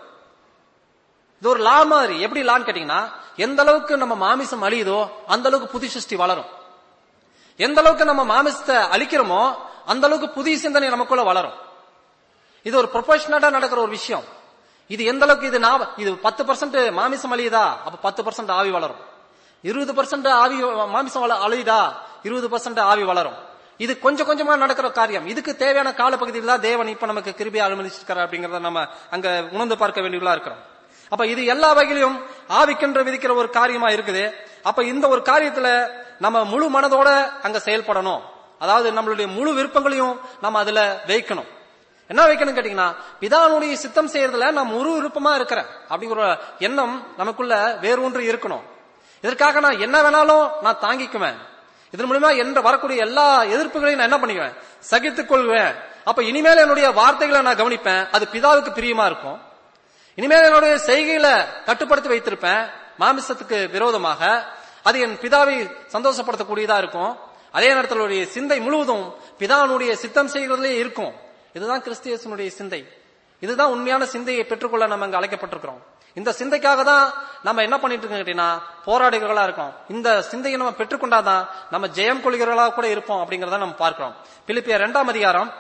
இது ஒரு லா மாதிரி எப்படி லான்னு கேட்டீங்கன்னா எந்த அளவுக்கு நம்ம மாமிசம் அழியுதோ அந்த அளவுக்கு புது சிருஷ்டி வளரும் எந்த அளவுக்கு நம்ம மாமிசத்தை அழிக்கிறோமோ அந்த அளவுக்கு புதிய சிந்தனை நமக்குள்ள வளரும் இது ஒரு ப்ரொபஷனலா நடக்கிற ஒரு விஷயம் இது எந்த அளவுக்கு இது நான் இது பத்து பர்சன்ட் மாமிசம் அழியுதா அப்ப பத்து பர்சன்ட் ஆவி வளரும் இருபது பர்சன்ட் ஆவி மாமிசம் வள- அழியுதா இருபது பர்சன்ட் ஆவி வளரும் இது கொஞ்சம் கொஞ்சமா நடக்கிற காரியம் இதுக்கு தேவையான காலப்பகுதியில் தான் தேவன் இப்ப நமக்கு கிருபியை அனுமதிச்சிருக்காரு அப்படிங்கறத நம்ம அங்க உணர்ந்து பார்க்க வேண்டியவர்களா இருக்கிறோம் அப்ப இது எல்லா வகையிலும் ஆவிக்கென்று விதிக்கிற ஒரு காரியமா இருக்குது அப்ப இந்த ஒரு காரியத்துல நம்ம முழு மனதோட அங்க செயல்படணும் அதாவது நம்மளுடைய முழு விருப்பங்களையும் நம்ம அதுல வைக்கணும் என்ன வைக்கணும் கேட்டீங்கன்னா பிதானுடைய சித்தம் செய்யறதுல நான் முழு விருப்பமா இருக்கிறேன் அப்படிங்கிற ஒரு எண்ணம் நமக்குள்ள வேறு ஒன்று இருக்கணும் இதற்காக நான் என்ன வேணாலும் நான் தாங்கிக்குவேன் இதன் மூலியமா என்ற வரக்கூடிய எல்லா எதிர்ப்புகளையும் நான் என்ன பண்ணிக்குவேன் சகித்துக் கொள்வேன் அப்ப இனிமேல் என்னுடைய வார்த்தைகளை நான் கவனிப்பேன் அது பிதாவுக்கு பிரியமா இருக்கும் இனிமேல் என்னுடைய செய்கைகளை கட்டுப்படுத்தி வைத்திருப்பேன் மாமிசத்துக்கு விரோதமாக அது என் பிதாவை சந்தோஷப்படுத்தக்கூடியதா இருக்கும் அதே நேரத்தில் உடைய சிந்தை முழுவதும் பிதாவுடைய சித்தம் செய்கிறதுலே இருக்கும் இதுதான் கிறிஸ்தியனுடைய சிந்தை இதுதான் உண்மையான சிந்தையை பெற்றுக்கொள்ள நம்ம அங்க அழைக்கப்பட்டிருக்கிறோம் இந்த சிந்தைக்காக தான் நம்ம என்ன பண்ணிட்டு இருக்கோம் கேட்டீங்கன்னா போராடுகிறவர்களா இருக்கோம் இந்த சிந்தையை நம்ம பெற்றுக்கொண்டாதான் நம்ம ஜெயம் கொள்கிறவர்களா கூட இருப்போம் அப்படிங்கறத நம்ம பார்க்கிறோம் பிலிப்பியர் இரண்டாம் அதிகாரம்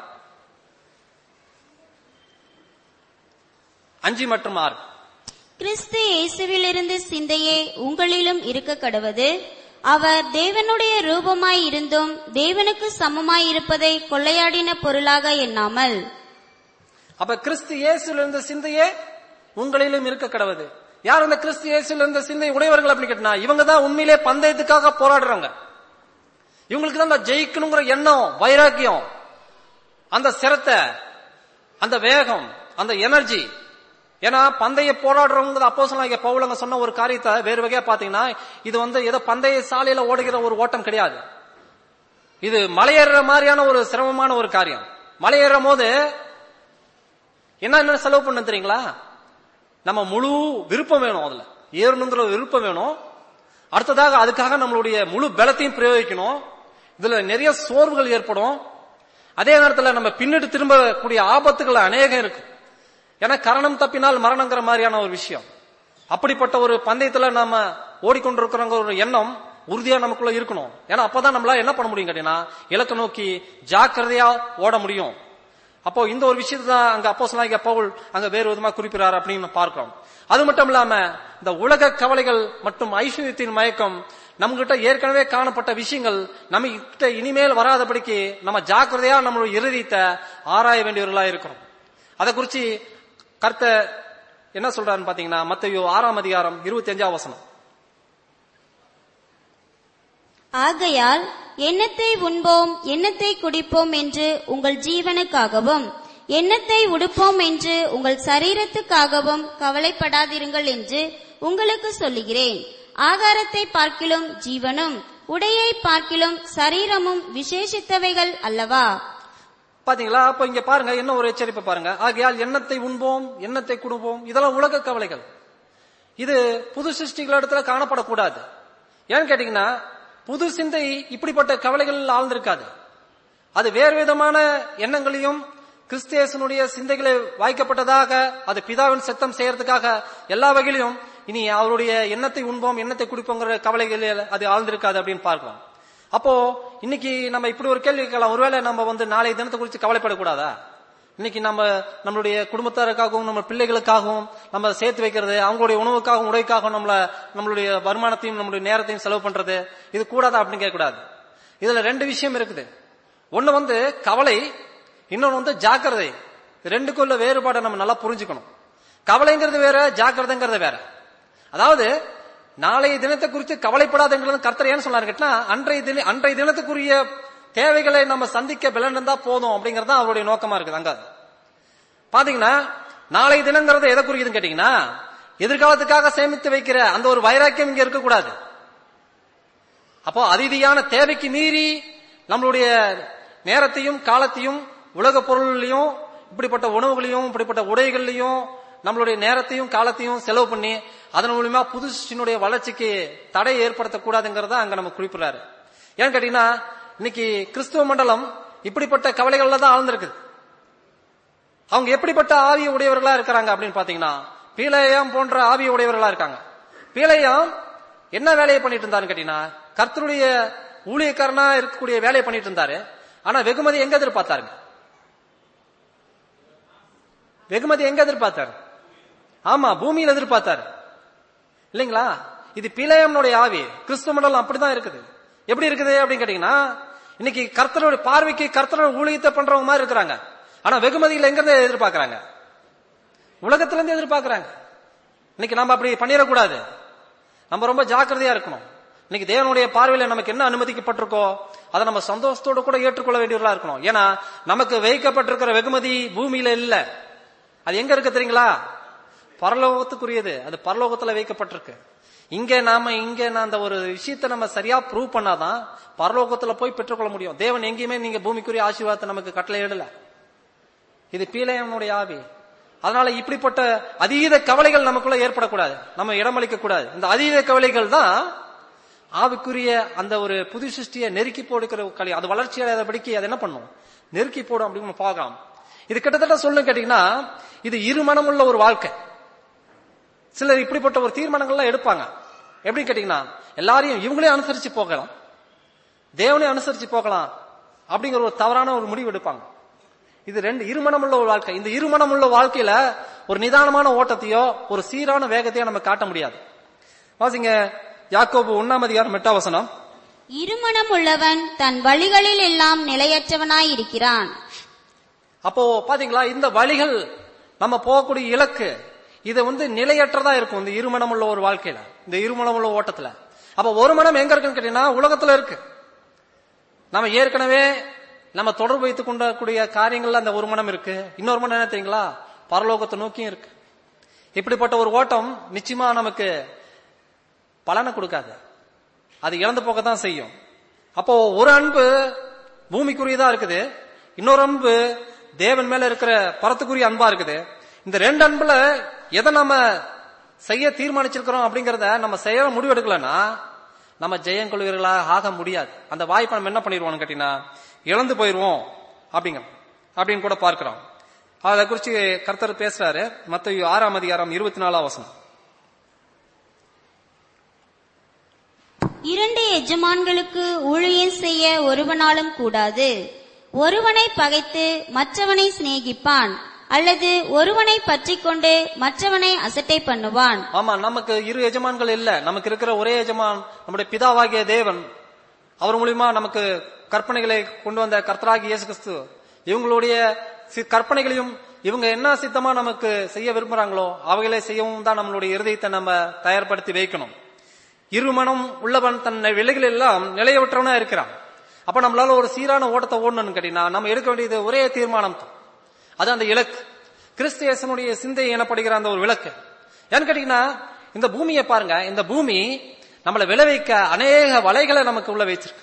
அஞ்சு மற்றும் ஆறு
கிறிஸ்து இயேசுவிலிருந்து சிந்தையே உங்களிலும் இருக்க கடவது அவர் தேவனுடைய ரூபமாய் இருந்தும் தேவனுக்கு சமமாய் இருப்பதை கொள்ளையாடின பொருளாக எண்ணாமல்
அப்ப கிறிஸ்து இயேசுல இருந்த சிந்தையே உங்களிலும் இருக்க கடவுது யார் அந்த கிறிஸ்து இயேசுல இருந்த சிந்தை உடையவர்கள் அப்படின்னு கேட்டா இவங்க தான் உண்மையிலே பந்தயத்துக்காக போராடுறாங்க இவங்களுக்கு தான் அந்த ஜெயிக்கணுங்கிற எண்ணம் வைராக்கியம் அந்த சிரத்தை அந்த வேகம் அந்த எனர்ஜி ஏன்னா பந்தய போராடுறவங்க அப்போ சொன்னாங்க பவுலங்க சொன்ன ஒரு காரியத்தை வேறு வகையா பாத்தீங்கன்னா இது வந்து ஏதோ பந்தய சாலையில ஓடுகிற ஒரு ஓட்டம் கிடையாது இது மலையேற மாதிரியான ஒரு சிரமமான ஒரு காரியம் மலையேறும் போது என்ன என்ன செலவு பண்ண தெரியுங்களா நம்ம முழு விருப்பம் வேணும் அதுல ஏறணுங்கிற விருப்பம் வேணும் அடுத்ததாக அதுக்காக நம்மளுடைய முழு பலத்தையும் பிரயோகிக்கணும் இதுல நிறைய சோர்வுகள் ஏற்படும் அதே நேரத்துல நம்ம பின்னிட்டு திரும்பக்கூடிய ஆபத்துகள் அநேகம் இருக்கு ஏன்னா கரணம் தப்பினால் மரணங்கிற மாதிரியான ஒரு விஷயம் அப்படிப்பட்ட ஒரு பந்தயத்துல நாம ஓடிக்கொண்டிருக்கிறோங்க ஒரு எண்ணம் உறுதியா நமக்குள்ள இருக்கணும் ஏன்னா அப்பதான் நம்மளால என்ன பண்ண முடியும் கேட்டீங்கன்னா இலக்க நோக்கி ஜாக்கிரதையா ஓட முடியும் அப்போ இந்த ஒரு விஷயத்தை தான் அங்க அப்போ சொன்னாங்க பவுல் அங்க வேறு விதமா குறிப்பிடாரு அப்படின்னு பார்க்கிறோம் அது மட்டும் இல்லாம இந்த உலக கவலைகள் மற்றும் ஐஸ்வர்யத்தின் மயக்கம் நம்ம கிட்ட ஏற்கனவே காணப்பட்ட விஷயங்கள் நம்ம கிட்ட இனிமேல் வராதபடிக்கு நம்ம ஜாக்கிரதையா நம்மளுடைய இறுதியத்தை ஆராய வேண்டியவர்களா இருக்கிறோம் அதை குறிச்சு கர்த்த என்ன சொல்றாருன்னு பாத்தீங்கன்னா மத்தேயு ஆறாம் அதிகாரம் இருபத்தி அஞ்சாம் வசனம்
ஆகையால் எண்ணத்தை உண்போம் எண்ணத்தை குடிப்போம் என்று உங்கள் ஜீவனுக்காகவும் எண்ணத்தை உடுப்போம் என்று உங்கள் சரீரத்துக்காகவும் கவலைப்படாதிருங்கள் என்று உங்களுக்கு சொல்லுகிறேன் ஆகாரத்தை பார்க்கிலும் ஜீவனும் உடையை பார்க்கிலும் சரீரமும் விசேஷித்தவைகள் அல்லவா
பாத்தீங்களா அப்ப இங்க பாருங்க என்ன ஒரு எச்சரிப்பு பாருங்க ஆகையால் எண்ணத்தை உண்போம் எண்ணத்தை குடுப்போம் இதெல்லாம் உலக கவலைகள் இது புது சிருஷ்டிகள் இடத்துல காணப்படக்கூடாது ஏன்னு கேட்டீங்கன்னா புது சிந்தை இப்படிப்பட்ட கவலைகள் ஆழ்ந்திருக்காது அது வேறு விதமான எண்ணங்களையும் கிறிஸ்தியேசனுடைய சிந்தைகளை வாய்க்கப்பட்டதாக அது பிதாவின் சத்தம் செய்யறதுக்காக எல்லா வகையிலும் இனி அவருடைய எண்ணத்தை உண்போம் எண்ணத்தை குடிப்போங்கிற கவலைகளில் அது ஆழ்ந்திருக்காது அப்படின்னு பார்க்கலாம் அப்போ இன்னைக்கு நம்ம இப்படி ஒரு கேள்வி கேட்கலாம் ஒருவேளை நம்ம வந்து நாளைய தினத்தை குறித்து கவலைப்படக்கூடாதா இன்னைக்கு நம்ம நம்மளுடைய குடும்பத்தாருக்காகவும் நம்ம பிள்ளைகளுக்காகவும் நம்ம சேர்த்து வைக்கிறது அவங்களுடைய உணவுக்காகவும் உடைக்காகவும் நம்மள நம்மளுடைய வருமானத்தையும் நம்மளுடைய நேரத்தையும் செலவு பண்றது இது கூடாதா அப்படின்னு கேட்கக்கூடாது இதுல ரெண்டு விஷயம் இருக்குது ஒண்ணு வந்து கவலை இன்னொன்னு வந்து ஜாக்கிரதை ரெண்டுக்குள்ள வேறுபாடை நம்ம நல்லா புரிஞ்சுக்கணும் கவலைங்கிறது வேற ஜாக்கிரதைங்கிறது வேற அதாவது நாளைய தினத்தை குறித்து கவலைப்படாதுங்கிறது கர்த்தர் ஏன்னு சொன்னாரு கேட்டா அன்றைய தின அன்றைய தினத்துக்குரிய தேவைகளை நம்ம சந்திக்க பலன் இருந்தா போதும் அப்படிங்கறது தான் அவருடைய நோக்கமா இருக்குது அங்க பாத்தீங்கன்னா நாளைய தினங்கிறது எதை குறிக்குதுன்னு கேட்டீங்கன்னா எதிர்காலத்துக்காக சேமித்து வைக்கிற அந்த ஒரு வைராக்கியம் இங்க இருக்கக்கூடாது அப்போ அதிதியான தேவைக்கு மீறி நம்மளுடைய நேரத்தையும் காலத்தையும் உலக பொருள்லையும் இப்படிப்பட்ட உணவுகளையும் இப்படிப்பட்ட உடைகள்லையும் நம்மளுடைய நேரத்தையும் காலத்தையும் செலவு பண்ணி அதன் மூலியமா புது சிஷ்டினுடைய வளர்ச்சிக்கு தடை ஏற்படுத்தக்கூடாதுங்கிறத அங்க நம்ம குறிப்பிடுறாரு ஏன்னு கேட்டீங்கன்னா இன்னைக்கு கிறிஸ்துவ மண்டலம் இப்படிப்பட்ட கவலைகள்ல தான் ஆழ்ந்திருக்குது அவங்க எப்படிப்பட்ட ஆவிய உடையவர்களா இருக்கிறாங்க அப்படின்னு பாத்தீங்கன்னா பீலையம் போன்ற ஆவிய உடையவர்களா இருக்காங்க பீலையம் என்ன வேலையை பண்ணிட்டு இருந்தாருன்னு கேட்டீங்கன்னா கர்த்தருடைய ஊழியக்காரனா இருக்கக்கூடிய வேலையை பண்ணிட்டு இருந்தாரு ஆனா வெகுமதி எங்க எதிர்பார்த்தாருங்க வெகுமதி எங்க எதிர்பார்த்தாரு ஆமா பூமியில எதிர்பார்த்தாரு இல்லைங்களா இது பிழையம்னுடைய ஆவி கிறிஸ்துவ மண்டலம் அப்படிதான் இருக்குது எப்படி இருக்குது அப்படின்னு கேட்டீங்கன்னா இன்னைக்கு கர்த்தருடைய பார்வைக்கு கர்த்தரோட ஊழியத்தை பண்றவங்க மாதிரி இருக்கிறாங்க ஆனா வெகுமதிகள் எங்க இருந்து எதிர்பார்க்கறாங்க உலகத்துல இருந்து எதிர்பார்க்கறாங்க இன்னைக்கு நம்ம அப்படி பண்ணிடக்கூடாது நம்ம ரொம்ப ஜாக்கிரதையா இருக்கணும் இன்னைக்கு தேவனுடைய பார்வையில நமக்கு என்ன அனுமதிக்கப்பட்டிருக்கோ அதை நம்ம சந்தோஷத்தோட கூட ஏற்றுக்கொள்ள வேண்டியவர்களா இருக்கணும் ஏன்னா நமக்கு வைக்கப்பட்டிருக்கிற வெகுமதி பூமியில இல்ல அது எங்க இருக்கு தெரியுங்களா பரலோகத்துக்குரியது அது பரலோகத்துல வைக்கப்பட்டிருக்கு இங்க நாம இங்க நான் அந்த ஒரு விஷயத்தை நம்ம சரியா ப்ரூவ் பண்ணாதான் பரலோகத்துல போய் பெற்றுக்கொள்ள முடியும் தேவன் எங்கேயுமே நீங்க பூமிக்குரிய ஆசீர்வாதத்தை நமக்கு கட்டளை இடல இது பீலையனுடைய ஆவி அதனால இப்படிப்பட்ட அதீத கவலைகள் நமக்குள்ள ஏற்படக்கூடாது நம்ம இடமளிக்க கூடாது இந்த அதீத கவலைகள் தான் ஆவிக்குரிய அந்த ஒரு புது சிருஷ்டியை நெருக்கி போடுக்கிற களி அது வளர்ச்சி அடையாதபடிக்கு அது என்ன பண்ணும் நெருக்கி போடும் அப்படின்னு நம்ம பார்க்கலாம் இது கிட்டத்தட்ட சொல்லணும் கேட்டீங்கன்னா இது இருமனமுள்ள ஒரு வாழ்க்கை சிலர் இப்படிப்பட்ட ஒரு தீர்மானங்கள்லாம் எடுப்பாங்க எப்படி கேட்டீங்கன்னா எல்லாரையும் இவங்களே அனுசரிச்சு போகலாம் தேவனே அனுசரிச்சு போகலாம் அப்படிங்கிற ஒரு தவறான ஒரு முடிவு எடுப்பாங்க இது ரெண்டு இருமனமுள்ள ஒரு வாழ்க்கை இந்த இருமனமுள்ள வாழ்க்கையில ஒரு நிதானமான ஓட்டத்தையோ ஒரு சீரான வேகத்தையோ நம்ம காட்ட முடியாது வாசிங்க யாக்கோபு ஒன்னாம் அதிகாரம் எட்டாம் வசனம்
இருமனம் உள்ளவன் தன் வழிகளில் எல்லாம் நிலையற்றவனாயிருக்கிறான்
அப்போ பாத்தீங்களா இந்த வழிகள் நம்ம போகக்கூடிய இலக்கு இது வந்து நிலையற்றதா இருக்கும் இந்த இருமனம் உள்ள ஒரு வாழ்க்கையில இந்த இருமனம் உள்ள ஓட்டத்துல அப்ப ஒரு மனம் எங்க இருக்குன்னு கேட்டீங்கன்னா உலகத்துல இருக்கு நம்ம ஏற்கனவே நம்ம தொடர்பு வைத்துக் கொண்டக்கூடிய காரியங்கள்ல அந்த ஒரு மனம் இருக்கு இன்னொரு மனம் என்ன தெரியுங்களா பரலோகத்தை நோக்கியும் இருக்கு இப்படிப்பட்ட ஒரு ஓட்டம் நிச்சயமா நமக்கு பலனை கொடுக்காது அது இழந்து போக தான் செய்யும் அப்போ ஒரு அன்பு பூமிக்குரியதா இருக்குது இன்னொரு அன்பு தேவன் மேல இருக்கிற பரத்துக்குரிய அன்பா இருக்குது இந்த ரெண்டு அன்புல எதை நம்ம செய்ய தீர்மானிச்சிருக்கிறோம் அப்படிங்கறத நம்ம செய்ய முடிவெடுக்கலன்னா நம்ம ஜெயம் கொள்வீர்களா ஆக முடியாது அந்த வாய்ப்பை நம்ம என்ன பண்ணிடுவோம்னு கேட்டீங்கன்னா இழந்து போயிருவோம் அப்படிங்க அப்படின்னு கூட பார்க்கிறோம் அதை குறிச்சு கர்த்தர் பேசுறாரு மத்த ஆறாம் அதிகாரம் இருபத்தி நாலாம் வசனம்
இரண்டு எஜமான்களுக்கு ஊழியம் செய்ய ஒருவனாலும் கூடாது ஒருவனை பகைத்து மற்றவனை சிநேகிப்பான் அல்லது ஒருவனை பற்றிக் கொண்டு மற்றவனை அசட்டை பண்ணுவான்
ஆமா நமக்கு இரு எஜமான்கள் இல்ல நமக்கு இருக்கிற ஒரே எஜமான் நம்முடைய பிதாவாகிய தேவன் அவர் மூலியமா நமக்கு கற்பனைகளை கொண்டு வந்த கர்த்தராகிய இயேசு கிறிஸ்து இவங்களுடைய சி- கற்பனைகளையும் இவங்க என்ன சித்தமா நமக்கு செய்ய விரும்புறாங்களோ அவைகளை செய்யவும் தான் நம்மளுடைய இருதயத்தை நம்ம தயார்படுத்தி வைக்கணும் இருமனம் உள்ளவன் தன் விலைகள் எல்லாம் நிலையற்றவனா இருக்கிறான் அப்ப நம்மளால ஒரு சீரான ஓட்டத்தை ஓடணும்னு கேட்டீங்கன்னா நம்ம எடுக்க வேண்டியது ஒரே தீர்மானம் தான் அது அந்த இலக்கு கிறிஸ்து இயேசுனுடைய சிந்தை எனப்படுகிற அந்த ஒரு விளக்கு ஏன்னு கேட்டீங்கன்னா இந்த பூமியை பாருங்க இந்த பூமி நம்மளை விளைவிக்க அநேக வலைகளை நமக்கு உள்ள வச்சிருக்கு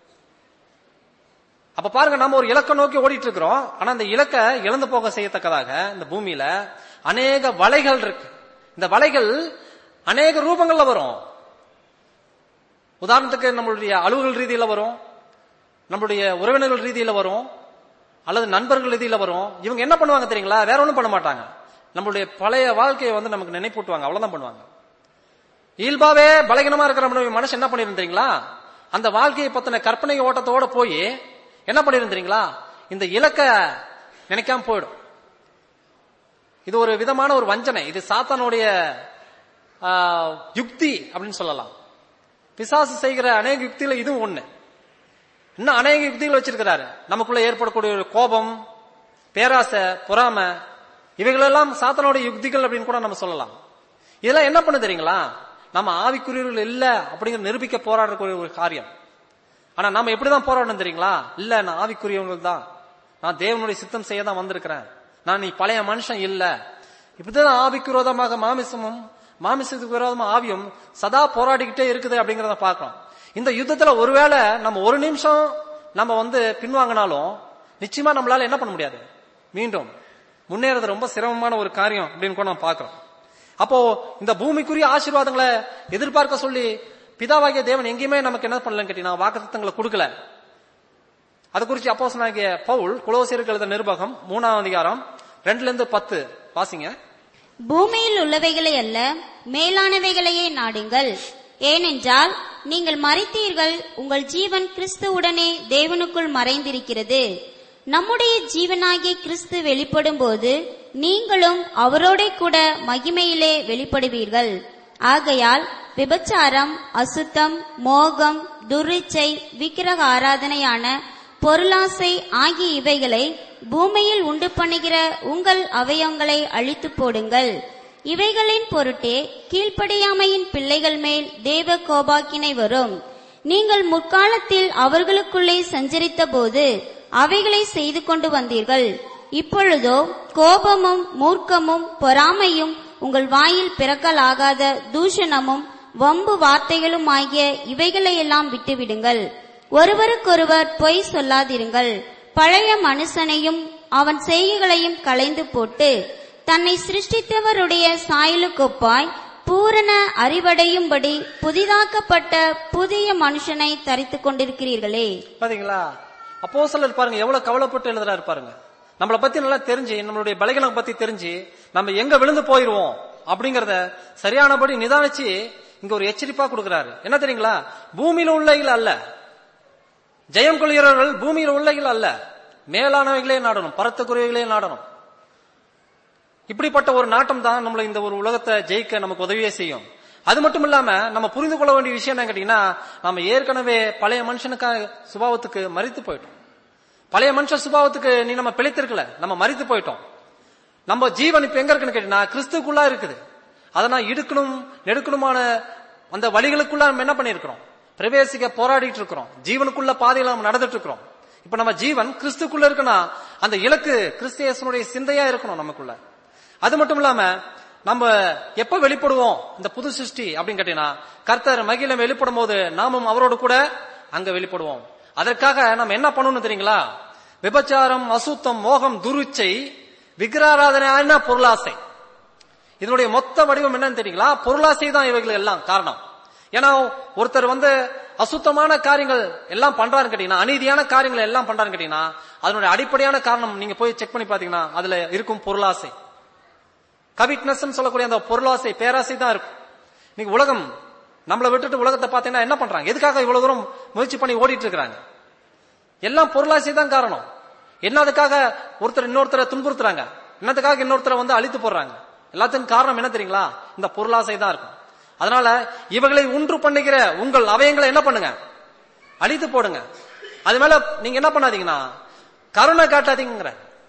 அப்ப பாருங்க நம்ம ஒரு இலக்கை நோக்கி ஓடிட்டு இருக்கிறோம் ஆனா அந்த இலக்கை இழந்து போக செய்யத்தக்கதாக இந்த பூமியில அநேக வலைகள் இருக்கு இந்த வலைகள் அநேக ரூபங்கள்ல வரும் உதாரணத்துக்கு நம்மளுடைய அலுவல் ரீதியில வரும் நம்மளுடைய உறவினர்கள் ரீதியில வரும் அல்லது நண்பர்கள் ரீதியில வரும் இவங்க என்ன பண்ணுவாங்க தெரியுங்களா வேற ஒண்ணும் பண்ண மாட்டாங்க நம்மளுடைய பழைய வாழ்க்கையை வந்து நமக்கு நினைப்பூட்டுவாங்க அவ்வளவுதான் பண்ணுவாங்க இயல்பாவே பலகீனமா இருக்கிற நம்மளுடைய மனசு என்ன பண்ணிருந்தீங்களா அந்த வாழ்க்கையை பத்தின கற்பனை ஓட்டத்தோட போய் என்ன பண்ணிருந்தீங்களா இந்த இலக்க நினைக்காம போயிடும் இது ஒரு விதமான ஒரு வஞ்சனை இது சாத்தானுடைய ஆ, யுக்தி அப்படின்னு சொல்லலாம் பிசாசு செய்கிற அநேக யுக்தியில இதுவும் ஒண்ணு இன்னும் அநேக யுக்திகள் வச்சிருக்கிறாரு நமக்குள்ள ஏற்படக்கூடிய ஒரு கோபம் பேராசை பொறாமை இவைகளெல்லாம் சாத்தனோட யுக்திகள் அப்படின்னு கூட நம்ம சொல்லலாம் இதெல்லாம் என்ன பண்ணு தெரியுங்களா நம்ம ஆவிக்குரியவர்கள் இல்ல அப்படிங்கிற நிரூபிக்க போராடக்கூடிய ஒரு காரியம் ஆனா நம்ம எப்படிதான் போராடணும் தெரியுங்களா இல்ல நான் ஆவிக்குரியவங்கள் தான் நான் தேவனுடைய சித்தம் செய்ய தான் வந்திருக்கிறேன் நான் நீ பழைய மனுஷன் இல்ல இப்படிதான் ஆவிக்கு விரோதமாக மாமிசமும் மாமிசத்துக்கு விரோதமா ஆவியும் சதா போராடிக்கிட்டே இருக்குது அப்படிங்கறத பார்க்கிறோம் இந்த யுத்தத்துல ஒருவேளை நம்ம ஒரு நிமிஷம் நம்ம வந்து பின்வாங்கினாலும் நிச்சயமா நம்மளால என்ன பண்ண முடியாது மீண்டும் முன்னேறது ரொம்ப சிரமமான ஒரு காரியம் அப்படின்னு கூட நம்ம பார்க்கிறோம் அப்போ இந்த பூமிக்குரிய ஆசீர்வாதங்களை எதிர்பார்க்க சொல்லி பிதாவாகிய தேவன் எங்கேயுமே நமக்கு என்ன பண்ணலன்னு கேட்டீங்கன்னா வாக்குத்தங்களை கொடுக்கல அது குறிச்சு அப்போஸ்தலனாகிய பவுல் குலோசியருக்கு எழுத நிருபகம் மூணாம் அதிகாரம் ரெண்டுல இருந்து பத்து வாசிங்க
பூமியில் உள்ளவைகளை அல்ல மேலானவைகளையே நாடுங்கள் ஏனென்றால் நீங்கள் மறித்தீர்கள் உங்கள் ஜீவன் கிறிஸ்துவுடனே தேவனுக்குள் மறைந்திருக்கிறது நம்முடைய ஜீவனாகிய கிறிஸ்து வெளிப்படும்போது நீங்களும் அவரோட கூட மகிமையிலே வெளிப்படுவீர்கள் ஆகையால் விபச்சாரம் அசுத்தம் மோகம் துரிச்சை விக்கிரக ஆராதனையான பொருளாசை ஆகிய இவைகளை பூமியில் உண்டு பண்ணுகிற உங்கள் அவயவங்களை அழித்து போடுங்கள் இவைகளின் பொருட்டே கீழ்ப்படியாமையின் பிள்ளைகள் மேல் தேவ கோபாக்கினை வரும் நீங்கள் முற்காலத்தில் அவர்களுக்குள்ளே சஞ்சரித்த போது அவைகளை செய்து கொண்டு வந்தீர்கள் இப்பொழுதோ கோபமும் மூர்க்கமும் பொறாமையும் உங்கள் வாயில் பிறக்கலாகாத தூஷணமும் வம்பு வார்த்தைகளும் ஆகிய இவைகளையெல்லாம் விட்டுவிடுங்கள் ஒருவருக்கொருவர் பொய் சொல்லாதிருங்கள் பழைய மனுஷனையும் அவன் செய்கைகளையும் களைந்து போட்டு தன்னை சிருஷ்டித்தவருடைய சாயலுக்கொப்பாய் பூரண அறிவடையும்படி புதிதாக்கப்பட்ட புதிய மனுஷனை தரித்துக் கொண்டிருக்கிறீர்களே
பாத்தீங்களா அப்போ சிலர் பாருங்க எவ்வளவு கவலைப்பட்டு எழுதுறாரு பாருங்க நம்மளை பத்தி நல்லா தெரிஞ்சு நம்மளுடைய பலகீனம் பத்தி தெரிஞ்சு நம்ம எங்க விழுந்து போயிருவோம் அப்படிங்கறத சரியானபடி நிதானிச்சு இங்க ஒரு எச்சரிப்பா கொடுக்கிறாரு என்ன தெரியுங்களா பூமியில உள்ளவைகள் அல்ல ஜெயம் கொள்கிறவர்கள் பூமியில் உள்ளவைகள் அல்ல மேலானவைகளே நாடணும் பரத்துக்குரியவைகளே நாடணும் இப்படிப்பட்ட ஒரு நாட்டம் தான் நம்மள இந்த ஒரு உலகத்தை ஜெயிக்க நமக்கு உதவியே செய்யும் அது மட்டும் இல்லாம நம்ம புரிந்து கொள்ள வேண்டிய விஷயம் என்ன கேட்டீங்கன்னா நம்ம ஏற்கனவே பழைய மனுஷனுக்காக சுபாவத்துக்கு மறித்து போயிட்டோம் பழைய மனுஷ சுபாவத்துக்கு நீ நம்ம பிழைத்திருக்கல நம்ம மறித்து போயிட்டோம் நம்ம ஜீவன் இப்ப எங்க இருக்குன்னு கேட்டீங்கன்னா கிறிஸ்துக்குள்ளா இருக்குது அதை நான் இடுக்கணும் நெடுக்கணுமான அந்த வழிகளுக்குள்ள நம்ம என்ன பண்ணிருக்கிறோம் பிரவேசிக்க போராடிட்டு இருக்கிறோம் ஜீவனுக்குள்ள பாதையில நம்ம நடந்துட்டு இருக்கிறோம் இப்ப நம்ம ஜீவன் கிறிஸ்துக்குள்ள இருக்குன்னா அந்த இலக்கு கிறிஸ்தியனுடைய சிந்தையா இருக்கணும் நமக்குள்ள அது மட்டும் இல்லாம நம்ம எப்ப வெளிப்படுவோம் இந்த புது சிருஷ்டி அப்படின்னு கேட்டீங்கன்னா கர்த்தர் மகிழம் வெளிப்படும் போது நாமும் அவரோடு கூட அங்க வெளிப்படுவோம் அதற்காக நம்ம என்ன பண்ணணும் தெரியுங்களா விபச்சாரம் அசுத்தம் மோகம் துருச்சை விக்கிராராதனை பொருளாசை இதனுடைய மொத்த வடிவம் என்னன்னு தெரியுங்களா பொருளாசை தான் இவைகள் எல்லாம் காரணம் ஏன்னா ஒருத்தர் வந்து அசுத்தமான காரியங்கள் எல்லாம் பண்றாருன்னு கேட்டீங்கன்னா அநீதியான காரியங்கள் எல்லாம் பண்றாருன்னு கேட்டீங்கன்னா அதனுடைய அடிப்படையான காரணம் நீங்க போய் செக் பண்ணி பாத்தீங்கன்னா அதுல இருக்கும் பொருளாசை கவிட்னஸ் சொல்லக்கூடிய அந்த பொருளாசை பேராசை தான் இருக்கும் நீங்க உலகம் நம்மளை விட்டுட்டு உலகத்தை பார்த்தீங்கன்னா என்ன பண்றாங்க எதுக்காக இவ்வளவு தூரம் முயற்சி பண்ணி ஓடிட்டு இருக்காங்க எல்லாம் பொருளாசை தான் காரணம் என்னதுக்காக ஒருத்தர் இன்னொருத்தரை துன்புறுத்துறாங்க என்னத்துக்காக இன்னொருத்தரை வந்து அழித்து போடுறாங்க எல்லாத்துக்கும் காரணம் என்ன தெரியுங்களா இந்த பொருளாசை தான் இருக்கும் அதனால இவர்களை ஒன்று பண்ணுகிற உங்கள் அவயங்களை என்ன பண்ணுங்க அழித்து போடுங்க அது மேல நீங்க என்ன பண்ணாதீங்கன்னா கருணை காட்டாதீங்கிற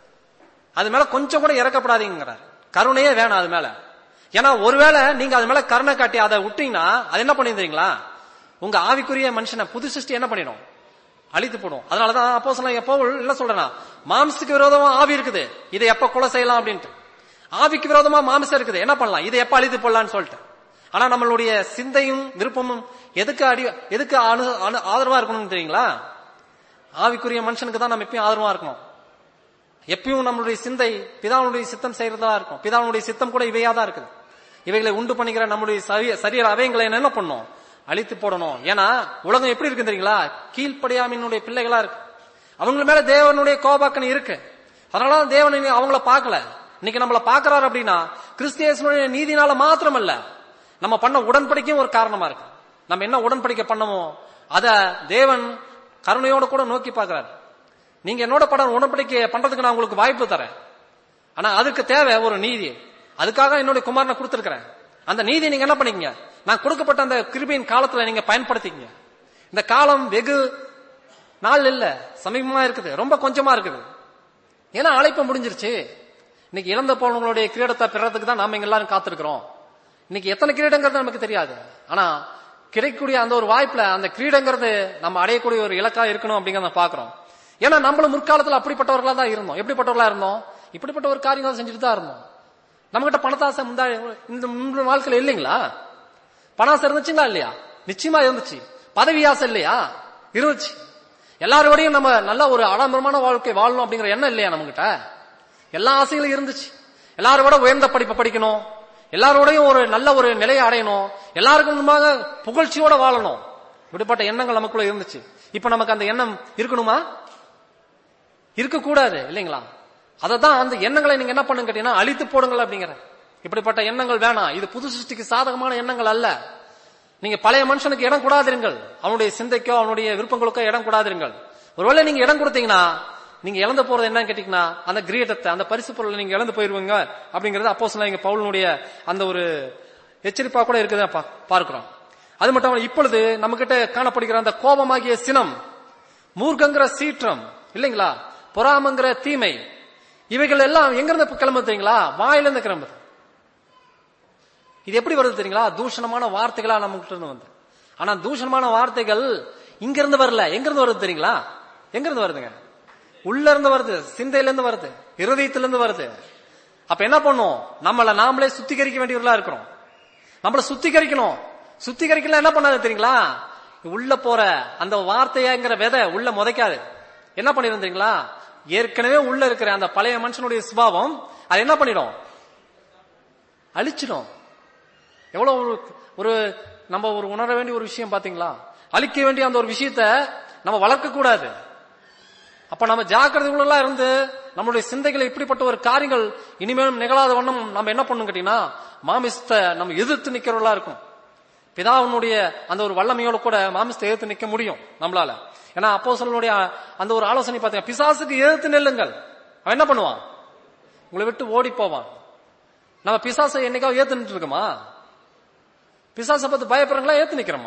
அது மேல கொஞ்சம் கூட இறக்கப்படாதீங்கிறார் கருணையே வேணாம் அது மேல ஏன்னா ஒருவேளை நீங்க அது மேல கருணை காட்டி அதை விட்டீங்கன்னா அது என்ன பண்ணிருந்தீங்களா உங்க ஆவிக்குரிய மனுஷனை புது சிருஷ்டி என்ன பண்ணிடும் அழித்து போடும் அதனாலதான் அப்போ சொல்ல எப்போ என்ன சொல்றேன்னா மாம்சத்துக்கு விரோதமா ஆவி இருக்குது இதை எப்ப கொலை செய்யலாம் அப்படின்ட்டு ஆவிக்கு விரோதமா மாமிசம் இருக்குது என்ன பண்ணலாம் இதை எப்ப அழித்து போடலாம்னு சொல்லிட்டு ஆனா நம்மளுடைய சிந்தையும் விருப்பமும் எதுக்கு அடி எதுக்கு அணு அணு ஆதரவா இருக்கணும்னு தெரியுங்களா ஆவிக்குரிய மனுஷனுக்கு தான் நம்ம எப்பயும் ஆதரவா இருக்கணும் எப்பயும் நம்மளுடைய சிந்தை பிதாவுடைய சித்தம் செய்யறதா இருக்கும் பிதாவுடைய சித்தம் கூட இவையா தான் இருக்குது இவைகளை உண்டு பண்ணிக்கிற நம்முடைய சரி- சரீர அவயங்களை என்ன பண்ணும் அழித்து போடணும் ஏன்னா உலகம் எப்படி இருக்கு தெரியுங்களா கீழ்ப்படியாமினுடைய பிள்ளைகளா இருக்கு அவங்க மேல தேவனுடைய கோபாக்கன் இருக்கு அதனால தேவன் இனி அவங்கள பார்க்கல இன்னைக்கு நம்மள பாக்குறாரு அப்படின்னா கிறிஸ்தியனுடைய நீதினால மாத்திரமல்ல நம்ம பண்ண உடன்படிக்கையும் ஒரு காரணமா இருக்கு நம்ம என்ன உடன்படிக்கை பண்ணமோ அத தேவன் கருணையோட கூட நோக்கி பார்க்கிறாரு நீங்க என்னோட படம் உடன்படிக்கை பண்றதுக்கு நான் உங்களுக்கு வாய்ப்பு தரேன் ஆனா அதுக்கு தேவை ஒரு நீதி அதுக்காக என்னுடைய குமாரனை கொடுத்திருக்கிறேன் அந்த நீதி நீங்க என்ன பண்ணீங்க நான் கொடுக்கப்பட்ட அந்த கிருபையின் காலத்துல நீங்க பயன்படுத்திக்கங்க இந்த காலம் வெகு நாள் இல்ல சமீபமா இருக்குது ரொம்ப கொஞ்சமா இருக்குது ஏன்னா அழைப்பு முடிஞ்சிருச்சு இன்னைக்கு இழந்த போனவங்களுடைய கிரீடத்தை பெறறதுக்கு தான் நாம இங்க எல்லாரும் காத்திருக்கிறோம் இன்னைக்கு எத்தனை கிரீடங்கிறது நமக்கு தெரியாது ஆனா கிடைக்கக்கூடிய அந்த ஒரு வாய்ப்புல அந்த கிரீடங்கிறது நம்ம அடையக்கூடிய ஒரு இலக்கா இருக்கணும் அப்படிங்கறத பாக்குறோம் ஏன்னா நம்மளும் முற்காலத்துல அப்படிப்பட்டவர்களா தான் இருந்தோம் எப்படிப்பட்டவர்களா இருந்தோம் இப்படிப்பட்ட ஒரு காரியங்கள் செஞ்சுட்டு தான் இருந்தோம் நம்மகிட்ட பணத்தாசை முந்தா இந்த முன்பு வாழ்க்கையில இல்லைங்களா பணாசை இருந்துச்சுங்களா இல்லையா நிச்சயமா இருந்துச்சு பதவி ஆசை இல்லையா இருந்துச்சு எல்லாரோடையும் நம்ம நல்ல ஒரு ஆடம்பரமான வாழ்க்கை வாழணும் அப்படிங்கிற எண்ணம் இல்லையா நம்மகிட்ட எல்லா ஆசைகளும் இருந்துச்சு எல்லாரோட உயர்ந்த படிப்பை படிக்கணும் எல்லாரோடையும் ஒரு நல்ல ஒரு நிலையை அடையணும் எல்லாருக்கும் முன்பாக புகழ்ச்சியோட வாழணும் இப்படிப்பட்ட எண்ணங்கள் நமக்குள்ள இருந்துச்சு இப்ப நமக்கு அந்த எண்ணம் இருக்கணுமா இருக்கக்கூடாது இல்லைங்களா அதை தான் அந்த எண்ணங்களை நீங்க என்ன பண்ணுங்க கேட்டீங்கன்னா அழித்து போடுங்கள் அப்படிங்கிற இப்படிப்பட்ட எண்ணங்கள் வேணாம் இது புது சிருஷ்டிக்கு சாதகமான எண்ணங்கள் அல்ல நீங்க பழைய மனுஷனுக்கு இடம் கூடாதிருங்கள் அவனுடைய சிந்தைக்கோ அவனுடைய விருப்பங்களுக்கோ இடம் கூடாதிருங்கள் ஒருவேளை நீங்க இடம் கொடுத்தீங்கன்னா நீங்க இழந்து போறது என்னன்னு கேட்டீங்கன்னா அந்த கிரீடத்தை அந்த பரிசு பொருளை நீங்க இழந்து போயிருவீங்க அப்படிங்கறது அப்போ இங்க பவுலனுடைய அந்த ஒரு எச்சரிப்பா கூட இருக்குதா பா- பார்க்கிறோம் அது மட்டும் இல்லாம இப்பொழுது நம்ம கிட்ட காணப்படுகிற அந்த கோபமாகிய சினம் மூர்க்கங்கிற சீற்றம் இல்லைங்களா பொறாமங்கிற தீமை இவைகள் எல்லாம் எங்கிருந்து கிளம்புது தெரியுங்களா வாயிலிருந்து கிளம்புது இது எப்படி வருது தெரியுங்களா தூஷணமான வார்த்தைகளா நமக்கு இருந்து வந்து ஆனா தூஷணமான வார்த்தைகள் இங்க இருந்து வரல எங்க இருந்து வருது தெரியுங்களா எங்க இருந்து வருதுங்க உள்ள இருந்து வருது சிந்தையில இருந்து வருது இருதயத்துல இருந்து வருது அப்ப என்ன பண்ணும் நம்மள நாமளே சுத்திகரிக்க வேண்டியவர்களா இருக்கிறோம் நம்மள சுத்திகரிக்கணும் சுத்திகரிக்கலாம் என்ன பண்ணாது தெரியுங்களா உள்ள போற அந்த வார்த்தையாங்கிற விதை உள்ள முதைக்காது என்ன பண்ணிரும் தெரியுங்களா ஏற்கனவே உள்ள இருக்கிற அந்த பழைய மனுஷனுடைய சுபாவம் அது என்ன பண்ணிடும் அழிச்சிடும் எவ்வளவு ஒரு ஒரு நம்ம ஒரு உணர வேண்டிய ஒரு விஷயம் பாத்தீங்களா அழிக்க வேண்டிய அந்த ஒரு விஷயத்த நம்ம வளர்க்க கூடாது அப்ப நம்ம ஜாக்கிரதைகளா இருந்து நம்மளுடைய சிந்தைகளை இப்படிப்பட்ட ஒரு காரியங்கள் இனிமேலும் நிகழாத வண்ணம் நம்ம என்ன பண்ணணும் கேட்டீங்கன்னா மாமிசத்தை நம்ம எதிர்த்து நிக்கிறவர்களா இருக்கும் பிதாவினுடைய அந்த ஒரு வல்லமையோட கூட மாமிசத்தை எதிர்த்து நிக்க முடியும் நம்மளால ஏன்னா அப்போ அந்த ஒரு ஆலோசனை பார்த்தீங்க பிசாசுக்கு எதிர்த்து நெல்லுங்கள் அவன் என்ன பண்ணுவான் உங்களை விட்டு ஓடி போவான் நம்ம பிசாசை என்னைக்காவது ஏத்து நின்று இருக்கோமா பிசாசை பார்த்து பயப்படுறங்களா ஏத்து நிக்கிறோமா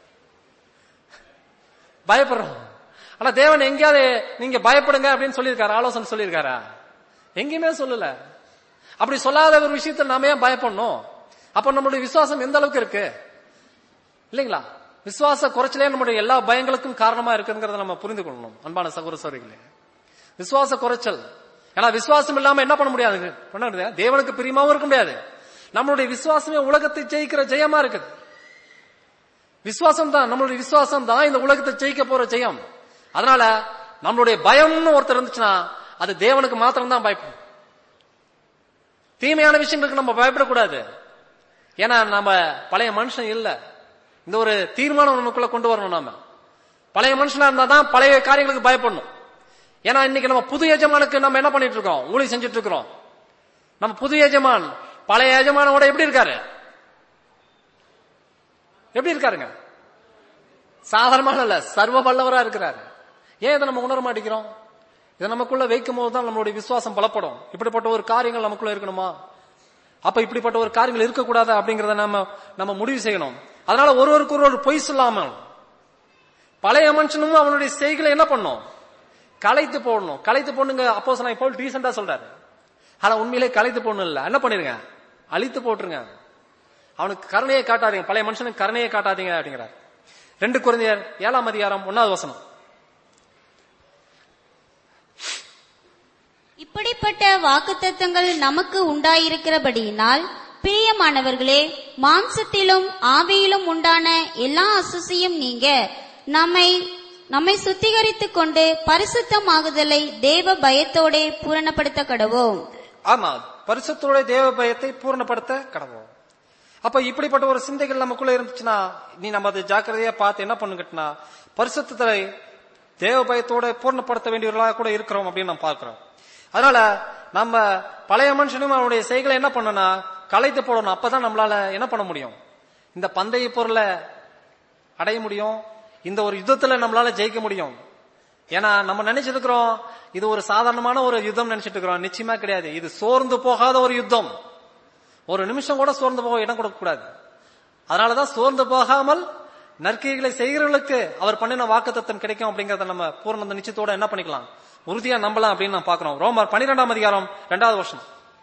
பயப்படுறோம் ஆனா தேவன் எங்கேயாவது நீங்க பயப்படுங்க அப்படின்னு சொல்லியிருக்காரு ஆலோசனை சொல்லியிருக்காரா எங்கேயுமே சொல்லல அப்படி சொல்லாத ஒரு விஷயத்தை நாம ஏன் பயப்படணும் அப்ப நம்மளுடைய விசுவாசம் எந்த அளவுக்கு இருக்கு இல்லைங்களா விசுவாச குறைச்சலே நம்முடைய எல்லா பயங்களுக்கும் காரணமா இருக்குங்கிறத நம்ம புரிந்து கொள்ளணும் அன்பான சகோதர சகோதரிகளே விசுவாச குறைச்சல் ஏன்னா விசுவாசம் இல்லாம என்ன பண்ண முடியாது பண்ண முடியாது தேவனுக்கு பிரியமாவும் இருக்க முடியாது நம்மளுடைய விசுவாசமே உலகத்தை ஜெயிக்கிற ஜெயமா இருக்குது விசுவாசம் தான் நம்மளுடைய விசுவாசம் தான் இந்த உலகத்தை ஜெயிக்க போற ஜெயம் அதனால நம்மளுடைய பயம்னு ஒருத்தர் இருந்துச்சுன்னா அது தேவனுக்கு மாத்திரம் தான் பயப்படும் தீமையான விஷயங்களுக்கு நம்ம பயப்படக்கூடாது ஏன்னா நம்ம பழைய மனுஷன் இல்ல இந்த ஒரு தீர்மானம் நமக்குள்ள கொண்டு வரணும் நாம பழைய மனுஷனா இருந்தா தான் பழைய காரியங்களுக்கு பயப்படணும் ஏன்னா இன்னைக்கு நம்ம புது எஜமானுக்கு நம்ம என்ன பண்ணிட்டு இருக்கோம் ஊழி செஞ்சுட்டு இருக்கிறோம் நம்ம புது எஜமான் பழைய எஜமானோட எப்படி இருக்காரு எப்படி இருக்காருங்க சாதாரணமான இல்ல சர்வ வல்லவரா இருக்கிறாரு ஏன் இதை நம்ம உணர மாட்டேங்கிறோம் இதை நமக்குள்ள வைக்கும் போது தான் நம்மளுடைய விசுவாசம் பலப்படும் இப்படிப்பட்ட ஒரு காரியங்கள் நமக்குள்ள இருக்கணுமா அப்ப இப்படிப்பட்ட ஒரு காரியங்கள் இருக்கக்கூடாது அப்படிங்கறத நம்ம நம்ம முடிவு செய்யணும் அதனால ஒருவருக்கு ஒருவர் பொய் சொல்லாமல் பழைய மனுஷனும் அவனுடைய செய்களை என்ன பண்ணும் கலைத்து போடணும் கலைத்து போடணுங்க அப்போ நான் இப்போ டீசெண்டா சொல்றாரு ஆனா உண்மையிலே கலைத்து போடணும் இல்ல என்ன பண்ணிருங்க அழித்து போட்டுருங்க அவனுக்கு கருணையை காட்டாதீங்க பழைய மனுஷனுக்கு கருணையை காட்டாதீங்க அப்படிங்கிறார் ரெண்டு குழந்தையர் ஏழாம் அதிகாரம் ஒன்னாவது வசனம்
இப்படிப்பட்ட வாக்குத்தத்தங்கள் நமக்கு உண்டாயிருக்கிறபடியினால் பிரியமானவர்களே மாம்சத்திலும் ஆவியிலும் உண்டான எல்லா அசுசியும் நீங்க நம்மை நம்மை சுத்திகரித்துக் கொண்டு பரிசுத்தமாகுதலை தேவ பயத்தோடே பூரணப்படுத்த கடவோம்
ஆமா பரிசுத்தோட தேவ பயத்தை பூர்ணப்படுத்த கடவோம் அப்ப இப்படிப்பட்ட ஒரு சிந்தைகள் நமக்குள்ள இருந்துச்சுன்னா நீ நம்ம அதை ஜாக்கிரதையா பார்த்து என்ன பண்ணுங்கட்டுனா பரிசுத்தத்தை தேவ பயத்தோட பூர்ணப்படுத்த வேண்டியவர்களாக கூட இருக்கிறோம் அப்படின்னு நம்ம பார்க்கிறோம் அதனால நம்ம பழைய மனுஷனும் அவனுடைய செய்களை என்ன பண்ணனா கலைத்து போடணும் அப்பதான் நம்மளால என்ன பண்ண முடியும் இந்த பந்தய பொருளை அடைய முடியும் இந்த ஒரு யுத்தத்துல நம்மளால ஜெயிக்க முடியும் ஏன்னா நம்ம நினைச்சிட்டு இருக்கிறோம் இது ஒரு சாதாரணமான ஒரு யுத்தம் நினைச்சிட்டு இருக்கிறோம் நிச்சயமா கிடையாது இது சோர்ந்து போகாத ஒரு யுத்தம் ஒரு நிமிஷம் கூட சோர்ந்து போக இடம் கொடுக்க கூடாது அதனாலதான் சோர்ந்து போகாமல் நற்கைகளை செய்கிறவர்களுக்கு அவர் பண்ணின வாக்குத்தத்தம் கிடைக்கும் அப்படிங்கறத நம்ம பூர்ண நிச்சயத்தோட என்ன பண்ணிக்கலாம் உறுதியா நம்பலாம் அப்படின்னு நான் பாக்குறோம் ரோமர் பன்னிரெண்டாம் அதிகாரம் ரெண்டாவது வருஷம்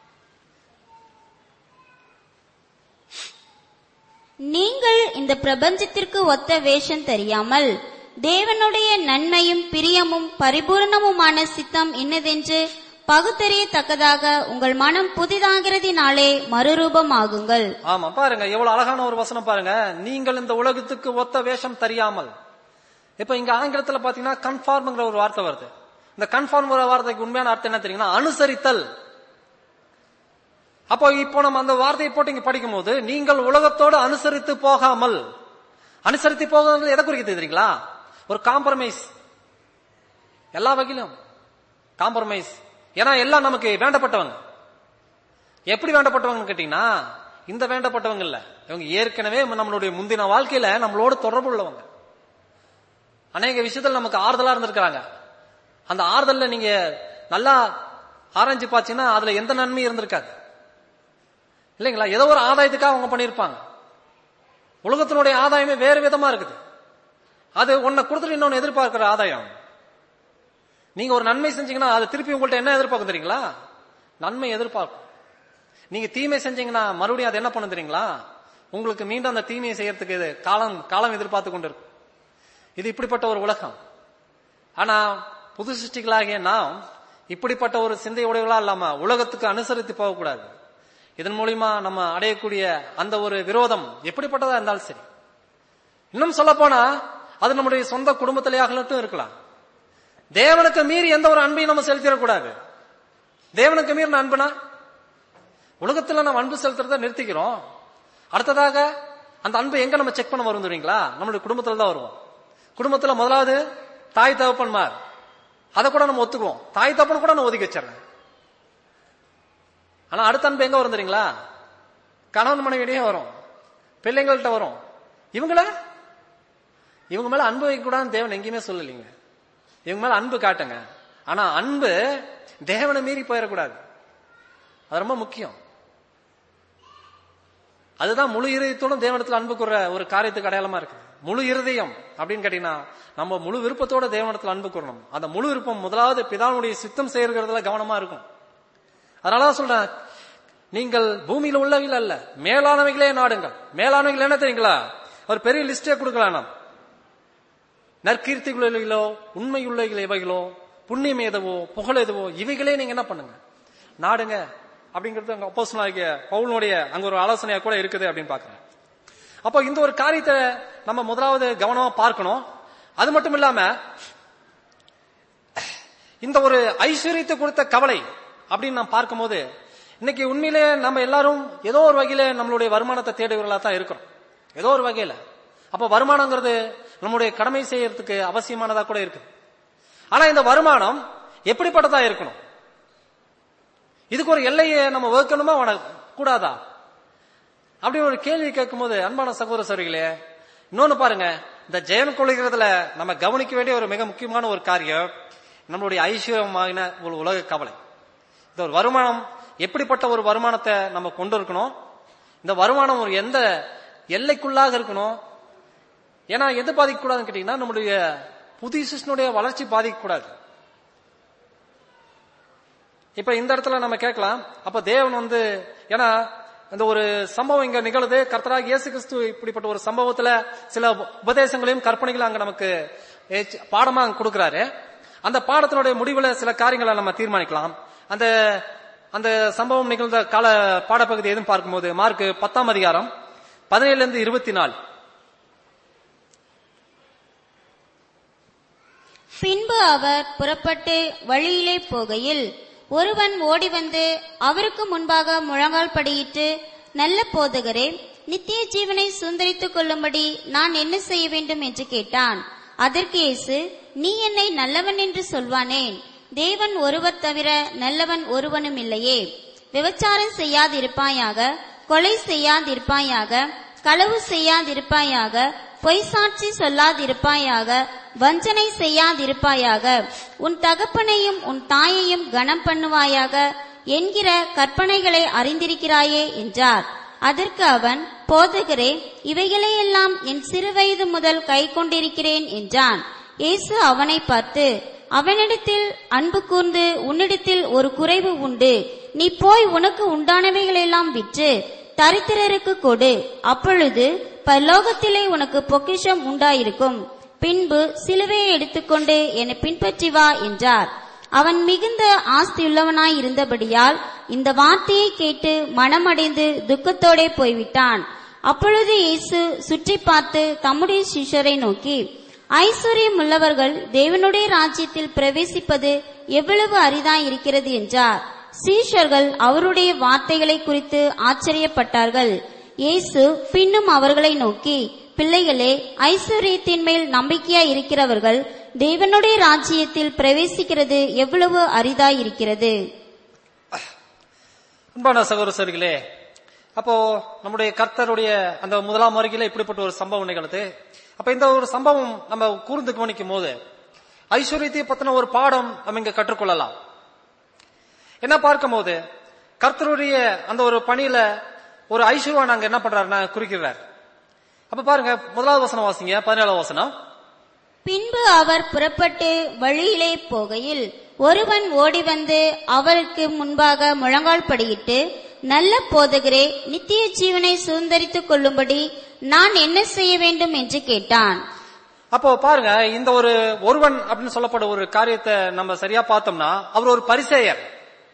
நீங்கள் இந்த பிரபஞ்சத்திற்கு ஒத்த வேஷம் தெரியாமல் தேவனுடைய நன்மையும் பிரியமும் பரிபூரணமுமான சித்தம் இன்னதென்று பகுத்தறியத்தக்கதாக உங்கள் மனம் புதிதாகிறதினாலே மறுரூபமாகுங்கள்
ஆமா பாருங்க எவ்வளவு அழகான ஒரு வசனம் பாருங்க நீங்கள் இந்த உலகத்துக்கு ஒத்த வேஷம் தெரியாமல் இப்ப இங்க ஆங்கிலத்துல பாத்தீங்கன்னா கன்ஃபார்ம்ங்கிற ஒரு வார்த்தை வருது இந்த கன்ஃபார்ம் வார்த்தைக்கு உண்மையான அர்த்தம் என்ன தெரியுங்கன்னா அனுசரித்தல் அப்போ இப்போ நம்ம அந்த வார்த்தையை போட்டு இங்க படிக்கும் போது நீங்கள் உலகத்தோடு அனுசரித்து போகாமல் அனுசரித்து போகாமல் எதை குறிக்கிறது தெரியுங்களா ஒரு காம்ப்ரமைஸ் எல்லா வகையிலும் காம்ப்ரமைஸ் ஏன்னா எல்லாம் நமக்கு வேண்டப்பட்டவங்க எப்படி வேண்டப்பட்டவங்கன்னு கேட்டீங்கன்னா இந்த வேண்டப்பட்டவங்க இல்ல இவங்க ஏற்கனவே நம்மளுடைய முந்தின வாழ்க்கையில நம்மளோட தொடர்பு உள்ளவங்க அநேக விஷயத்துல நமக்கு ஆறுதலா இருந்திருக்கிறாங்க அந்த ஆறுதல்ல நீங்க நல்லா ஆராய்ஞ்சு பாத்தீங்கன்னா அதுல எந்த நன்மையும் இருந்திருக்காது இல்லைங்களா ஏதோ ஒரு ஆதாயத்துக்காக அவங்க பண்ணியிருப்பாங்க உலகத்தினுடைய ஆதாயமே வேறு விதமா இருக்குது அது உன்னை கொடுத்துட்டு இன்னொன்னு எதிர்பார்க்கிற ஆதாயம் நீங்க ஒரு நன்மை செஞ்சீங்கன்னா அது திருப்பி உங்கள்ட்ட என்ன எதிர்பார்க்கும் தெரியுங்களா நன்மை எதிர்பார்க்கும் நீங்க தீமை செஞ்சீங்கன்னா மறுபடியும் அது என்ன பண்ணும் தெரியுங்களா உங்களுக்கு மீண்டும் அந்த தீமையை செய்யறதுக்கு இது காலம் காலம் எதிர்பார்த்து கொண்டு இருக்கும் இது இப்படிப்பட்ட ஒரு உலகம் ஆனா புது சிருஷ்டிகளாகிய நாம் இப்படிப்பட்ட ஒரு சிந்தை உடையவளா இல்லாம உலகத்துக்கு அனுசரித்து போகக்கூடாது இதன் மூலியமா நம்ம அடையக்கூடிய அந்த ஒரு விரோதம் எப்படிப்பட்டதா இருந்தாலும் சரி இன்னும் சொல்ல போனா அது நம்முடைய சொந்த குடும்பத்திலேயாகட்டும் இருக்கலாம் தேவனுக்கு மீறி எந்த ஒரு அன்பையும் நம்ம செலுத்திடக்கூடாது தேவனுக்கு மீறின அன்புனா உலகத்துல நம்ம அன்பு செலுத்துறத நிறுத்திக்கிறோம் அடுத்ததாக அந்த அன்பு எங்க நம்ம செக் பண்ண வரும் தெரியுங்களா நம்மளுடைய குடும்பத்துல தான் வருவோம் குடும்பத்துல முதலாவது தாய் தகப்பன்மார் அதை கூட நம்ம ஒத்துக்குவோம் தாய் தகப்பன் கூட நான் ஒதுக்கி வச்சிடறேன் ஆனா அடுத்த அன்பு எங்க வரும் தெரியுங்களா கணவன் மனைவியிடையே வரும் பிள்ளைங்கள்ட்ட வரும் இவங்கள இவங்க மேல அன்பு வைக்கக்கூடாதுன்னு தேவன் எங்கேயுமே சொல்லலைங்க இவங்க மேல அன்பு காட்டுங்க ஆனா அன்பு தேவனை மீறி போயிடக்கூடாது அது ரொம்ப முக்கியம் அதுதான் முழு இருதயத்தோடும் தேவனத்துல அன்பு கூற ஒரு காரியத்துக்கு அடையாளமா இருக்கு முழு இருதயம் அப்படின்னு கேட்டீங்கன்னா நம்ம முழு விருப்பத்தோட தேவனத்துல அன்பு கூறணும் அந்த முழு விருப்பம் முதலாவது பிதாவுடைய சித்தம் செய்யறதுல கவனமா இருக்கும் அதனாலதான் சொல்றேன் நீங்கள் பூமியில உள்ளவைகள் அல்ல மேலானவைகளே நாடுங்கள் மேலானவைகள் என்ன தெரியுங்களா ஒரு பெரிய லிஸ்டே கொடுக்கலாம் நாம் நற்கீர்த்திகளோ உண்மையுள்ளவைகள் எவைகளோ புண்ணியம் எதுவோ புகழ் எதுவோ இவைகளே நீங்க என்ன பண்ணுங்க நாடுங்க அப்படிங்கிறது அங்க அப்போஸ் ஆகிய பவுலுடைய அங்க ஒரு ஆலோசனையா கூட இருக்குது அப்படின்னு பாக்குறேன் அப்போ இந்த ஒரு காரியத்தை நம்ம முதலாவது கவனமா பார்க்கணும் அது மட்டும் இல்லாம இந்த ஒரு ஐஸ்வர்யத்தை கொடுத்த கவலை அப்படின்னு நாம் பார்க்கும்போது இன்னைக்கு உண்மையிலே நம்ம எல்லாரும் ஏதோ ஒரு வகையில நம்மளுடைய வருமானத்தை தேடுகிறவர்களா தான் இருக்கிறோம் ஏதோ ஒரு வகையில அப்ப வருமானங்கிறது நம்முடைய கடமை செய்யறதுக்கு அவசியமானதா கூட இருக்கு ஆனா இந்த வருமானம் எப்படிப்பட்டதா இருக்கணும் இதுக்கு ஒரு எல்லையை நம்ம வகுக்கணுமா உனக்கு கூடாதா அப்படி ஒரு கேள்வி கேட்கும்போது அன்பான சகோதர சகோதரிகளே இன்னொன்னு பாருங்க இந்த ஜெயம் கொள்கிறதுல நம்ம கவனிக்க வேண்டிய ஒரு மிக முக்கியமான ஒரு காரியம் நம்மளுடைய ஐஸ்வர்யமான ஒரு உலக கவலை இந்த ஒரு வருமானம் எப்படிப்பட்ட ஒரு வருமானத்தை நம்ம கொண்டு இருக்கணும் இந்த வருமானம் ஒரு எந்த எல்லைக்குள்ளாக இருக்கணும் ஏன்னா எது பாதிக்கக்கூடாதுன்னு கேட்டீங்கன்னா நம்முடைய புதிய சிஸ்டனுடைய வளர்ச்சி பாதிக்கக்கூடாது இப்ப இந்த இடத்துல நம்ம கேட்கலாம் அப்ப தேவன் வந்து ஏன்னா இந்த ஒரு சம்பவம் இங்க நிகழுது கர்த்தராக இயேசு கிறிஸ்து இப்படிப்பட்ட ஒரு சம்பவத்துல சில உபதேசங்களையும் கற்பனைகளையும் அங்க நமக்கு ஏச்- பாடமா அங்க கொடுக்கிறாரு அந்த பாடத்தினுடைய முடிவுல சில காரியங்களை நம்ம தீர்மானிக்கலாம் அந்த அந்த சம்பவம் நிகழ்ந்த கால பாடப்பகுதி எதுவும் பார்க்கும்போது மார்க் பத்தாம் அதிகாரம் பதினேழுல இருந்து இருபத்தி நாலு
பின்பு அவர் புறப்பட்டு வழியிலே போகையில் ஒருவன் ஓடி வந்து அவருக்கு முன்பாக முழங்கால் படியிட்டு நல்ல போதகரே நித்திய ஜீவனை சுந்தரித்துக் கொள்ளும்படி நான் என்ன செய்ய வேண்டும் என்று கேட்டான் அதற்கு இயேசு நீ என்னை நல்லவன் என்று சொல்வானேன் தேவன் ஒருவர் தவிர நல்லவன் ஒருவனும் இல்லையே விபச்சாரம் செய்யாதிருப்பாயாக கொலை செய்யாதிருப்பாயாக களவு செய்யாதிருப்பாயாக பொய் சாட்சி சொல்லாதிருப்பாயாக வஞ்சனை செய்யாதிருப்பாயாக உன் தகப்பனையும் உன் தாயையும் கனம் பண்ணுவாயாக என்கிற கற்பனைகளை அறிந்திருக்கிறாயே என்றார் அதற்கு அவன் போதகரே இவைகளையெல்லாம் என் சிறுவயது முதல் கை கொண்டிருக்கிறேன் என்றான் இயேசு அவனை பார்த்து அவனிடத்தில் அன்பு கூர்ந்து உன்னிடத்தில் ஒரு குறைவு உண்டு நீ போய் உனக்கு உண்டானவைகளெல்லாம் விற்று தரித்திரருக்கு கொடு அப்பொழுது பரலோகத்திலே உனக்கு பொக்கிஷம் உண்டாயிருக்கும் பின்பு சிலுவையை எடுத்துக்கொண்டு என்னை பின்பற்றி வா என்றார் அவன் மிகுந்த ஆஸ்தியுள்ளவனாய் இருந்தபடியால் இந்த வார்த்தையை கேட்டு மனமடைந்து துக்கத்தோடே போய்விட்டான் அப்பொழுது இயேசு சுற்றி பார்த்து தம்முடைய சிஷ்யரை நோக்கி ஐஸ்வர்யம் உள்ளவர்கள் தேவனுடைய ராஜ்யத்தில் பிரவேசிப்பது எவ்வளவு அரிதாய் இருக்கிறது என்றார் சீஷர்கள் அவருடைய வார்த்தைகளை குறித்து ஆச்சரியப்பட்டார்கள் இயேசு பின்னும் அவர்களை நோக்கி பிள்ளைகளே ஐஸ்வர்யத்தின் மேல் நம்பிக்கையாய் இருக்கிறவர்கள் தேவனுடைய ராஜ்யத்தில் பிரவேசிக்கிறது எவ்வளவு அரிதாய் இருக்கிறது
அன்பான சகோதர சகோதரிகளே அப்போ நம்முடைய கர்த்தருடைய அந்த முதலாம் வருகையில இப்படிப்பட்ட ஒரு சம்பவம் நிகழ்து அப்ப இந்த ஒரு சம்பவம் நம்ம கூர்ந்து கவனிக்கும் போது ஐஸ்வர்யத்தை பத்தின ஒரு பாடம் நம்ம இங்க கற்றுக்கொள்ளலாம் என்ன பார்க்கும்போது கர்த்தருடைய அந்த ஒரு பணியில ஒரு ஐஸ்வர்வான் அங்க என்ன பண்றாருன்னா குறிக்கிறார் அப்ப பாருங்க முதலாவது வசனம் வாசிங்க பதினேழாவது வசனம்
பின்பு அவர் புறப்பட்டு வழியிலே போகையில் ஒருவன் ஓடி வந்து அவருக்கு முன்பாக முழங்கால் படியிட்டு நல்ல போதகரே நித்திய ஜீவனை சுதந்திரித்துக் கொள்ளும்படி நான் என்ன செய்ய வேண்டும் என்று கேட்டான்
அப்போ பாருங்க இந்த ஒரு ஒருவன் அப்படின்னு சொல்லப்பட ஒரு காரியத்தை நம்ம சரியா பார்த்தோம்னா அவர் ஒரு பரிசேயர்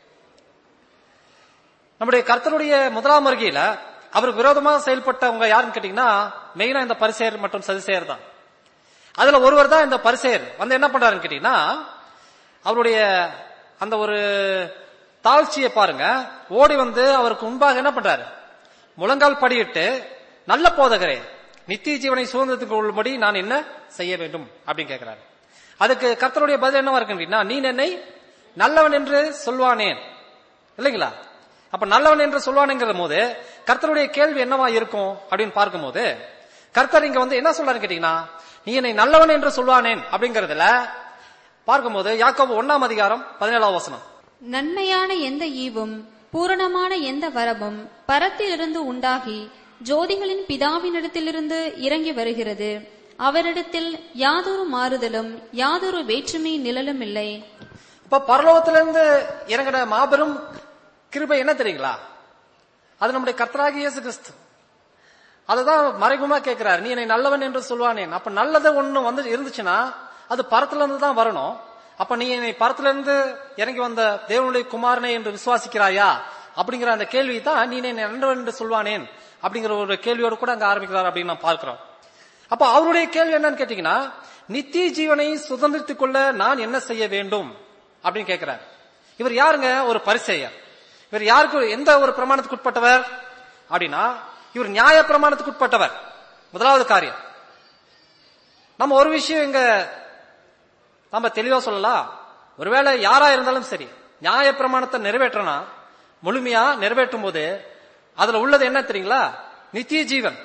நம்முடைய கர்த்தருடைய முதலாம் வருகையில அவருக்கு விரோதமாக செயல்பட்டவங்க யாருன்னு கேட்டீங்கன்னா மெயினா இந்த பரிசேயர் மற்றும் சதிசேயர் தான் அதுல ஒருவர் தான் இந்த பரிசேயர் வந்து என்ன பண்றாருன்னு கேட்டீங்கன்னா அவருடைய அந்த ஒரு தாழ்ச்சியை பாருங்க ஓடி வந்து அவருக்கு முன்பாக என்ன பண்றாரு முழங்கால் படியிட்டு நல்ல போதகரே நித்திய ஜீவனை சுதந்திரத்துக்கு கொள்ளும்படி நான் என்ன செய்ய வேண்டும் அப்படின்னு கேட்கிறாரு அதுக்கு கர்த்தருடைய பதில் என்னவா இருக்கு அப்படின்னா நீ என்னை நல்லவன் என்று சொல்வானேன் இல்லைங்களா அப்ப நல்லவன் என்று சொல்வானுங்கிற போது கர்த்தருடைய கேள்வி என்னவா இருக்கும் அப்படின்னு பார்க்கும்போது கர்த்தர் இங்க வந்து என்ன சொல்றாரு கேட்டீங்கன்னா நீ என்னை நல்லவன் என்று சொல்வானேன் அப்படிங்கறதுல பார்க்கும்போது யாக்கோபு ஒன்னாம் அதிகாரம் பதினேழாம் வசனம்
நன்மையான எந்த ஈவும் பூரணமான எந்த வரமும் பரத்திலிருந்து உண்டாகி ஜோதிகளின் பிதாவினிடத்திலிருந்து இறங்கி வருகிறது அவரிடத்தில் யாதொரு மாறுதலும் யாதொரு வேற்றுமை நிழலும் இல்லை
இப்ப பரலோகத்திலிருந்து இறங்கின மாபெரும் கிருபை என்ன தெரியுங்களா அது நம்முடைய கர்த்தராகிய இயேசு கிறிஸ்து அதுதான் மறைமுகமா கேட்கிறார் நீ என்னை நல்லவன் என்று சொல்வானேன் அப்ப நல்லது ஒண்ணு வந்து இருந்துச்சுன்னா அது பரத்துல இருந்து தான் வரணும் அப்ப நீ என்னை பரத்துல இருந்து இறங்கி வந்த தேவனுடைய குமாரனை என்று விசுவாசிக்கிறாயா அப்படிங்கிற அந்த கேள்வி தான் நீ என்னை நல்லவன் என்று சொல்வானேன் அப்படிங்கிற ஒரு கேள்வியோடு கூட அங்க ஆரம்பிக்கிறார் அப்படின்னு நான் பார்க்கிறோம் அப்ப அவருடைய கேள்வி என்னன்னு கேட்டீங்கன்னா நித்திய ஜீவனை சுதந்திரித்துக் கொள்ள நான் என்ன செய்ய வேண்டும் அப்படின்னு கேட்கிறார் இவர் யாருங்க ஒரு பரிசெயர் இவர் யாருக்கு எந்த ஒரு பிரமாணத்துக்கு உட்பட்டவர் அப்படின்னா இவர் நியாய பிரமாணத்துக்கு உட்பட்டவர் முதலாவது காரியம் நம்ம ஒரு விஷயம் இங்க நம்ம தெளிவா சொல்லலாம் ஒருவேளை யாரா இருந்தாலும் சரி நியாய பிரமாணத்தை நிறைவேற்றனா முழுமையா நிறைவேற்றும் போது அதுல உள்ளது என்ன தெரியுங்களா நித்திய ஜீவன்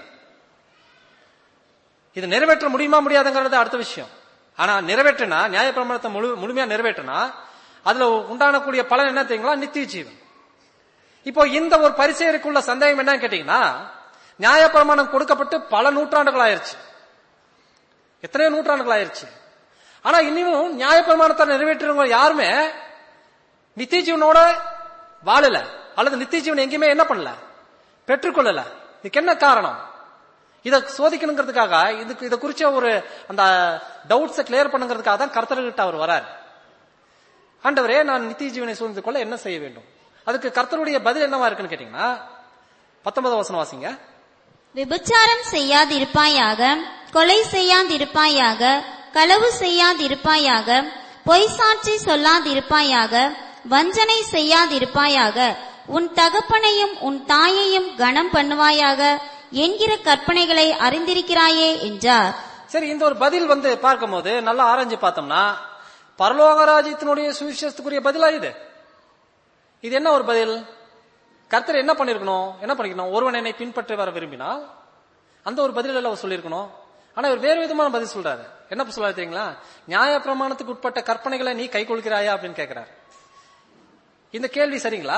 இது நிறைவேற்ற முடியுமா முடியாதுங்கிறது அடுத்த விஷயம் ஆனா நிறைவேற்றினா நியாய பிரமாணத்தை முழு முழுமையா நிறைவேற்றினா அதுல உண்டானக்கூடிய பலன் என்ன தெரியுங்களா நித்திய ஜீவன் இப்போ இந்த ஒரு பரிசெயருக்குள்ள சந்தேகம் என்னன்னு கேட்டீங்கன்னா நியாய பிரமாணம் கொடுக்கப்பட்டு பல நூற்றாண்டுகள் ஆயிருச்சு எத்தனையோ நூற்றாண்டுகள் ஆயிருச்சு ஆனா இன்னமும் நியாய பிரமாணத்தை நிறைவேற்றுறவங்க யாருமே நித்திய ஜீவனோட வாழல அல்லது நித்திய ஜீவன் எங்கேயுமே என்ன பண்ணல பெற்றுக்கொள்ளல இதுக்கு என்ன காரணம் இத சோதிக்கணுங்கிறதுக்காக இதுக்கு இத குறிச்ச ஒரு அந்த டவுட்ஸை கிளியர் பண்ணுங்கிறதுக்காக தான் கர்த்தர்கிட்ட அவர் வரார் ஆண்டவரே நான் நித்திய ஜீவனை சூழ்ந்து கொள்ள என்ன செய்ய வேண்டும் அதுக்கு கர்த்தருடைய பதில் என்னவா இருக்குன்னு கேட்டீங்கன்னா பத்தொன்பது வசனம் வாசிங்க
விபச்சாரம் செய்யாதிருப்பாயாக கொலை செய்யாதிருப்பாயாக களவு செய்யாதிருப்பாயாக பொய் சாட்சி சொல்லாதிருப்பாயாக வஞ்சனை செய்யாதிருப்பாயாக உன் தகப்பனையும் உன் தாயையும் கனம் பண்ணுவாயாக என்கிற கற்பனைகளை அறிந்திருக்கிறாயே என்றார்
சரி இந்த ஒரு பதில் வந்து பார்க்கும்போது நல்லா ஆராய்ஞ்சு பார்த்தோம்னா பரலோக ராஜ்யத்தினுடைய சுவிசேஷத்துக்குரிய பதிலா இது இது என்ன ஒரு பதில் கர்த்தர் என்ன பண்ணிருக்கணும் என்ன பண்ணிக்கணும் ஒருவன் என்னை பின்பற்றி வர விரும்பினால் அந்த ஒரு பதில் எல்லாம் அவர் சொல்லியிருக்கணும் ஆனா இவர் வேறு விதமான பதில் சொல்றாரு என்ன சொல்றாரு தெரியுங்களா நியாய பிரமாணத்துக்கு உட்பட்ட கற்பனைகளை நீ கை கொள்கிறாயா அப்படின்னு கேட்கிறாரு இந்த கேள்வி சரிங்களா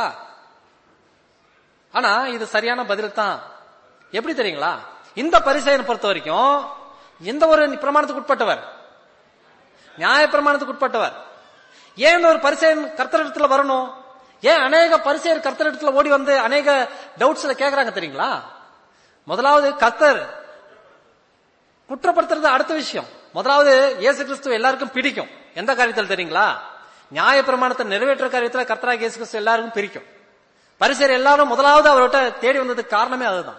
ஆனா இது சரியான பதில் தான் எப்படி தெரியுங்களா இந்த பரிசெயனை பொறுத்த வரைக்கும் எந்த ஒரு பிரமாணத்துக்கு உட்பட்டவர் நியாயப்பிரமாணத்துக்கு உட்பட்டவர் ஏன் இந்த ஒரு பரிசெயன் கர்த்தரிடத்துல வரணும் ஏன் அநேக பரிசெயர் கர்த்தரிடத்துல ஓடி வந்து அநேக டவுட்ஸ்ல கேக்குறாங்க தெரியுங்களா முதலாவது கர்த்தர் குற்றப்படுத்துறது அடுத்த விஷயம் முதலாவது இயேசு கிறிஸ்து எல்லாருக்கும் பிடிக்கும் எந்த காரியத்தில் தெரியுங்களா நியாய பிரமாணத்தை நிறைவேற்ற காரியத்துல கர்த்தராக இயேசு கிறிஸ்து எல்லாருக்கும் பிடிக்கும் பரிசர் எல்லாரும் முதலாவது அவர்கிட்ட தேடி வந்ததுக்கு காரணமே அதுதான்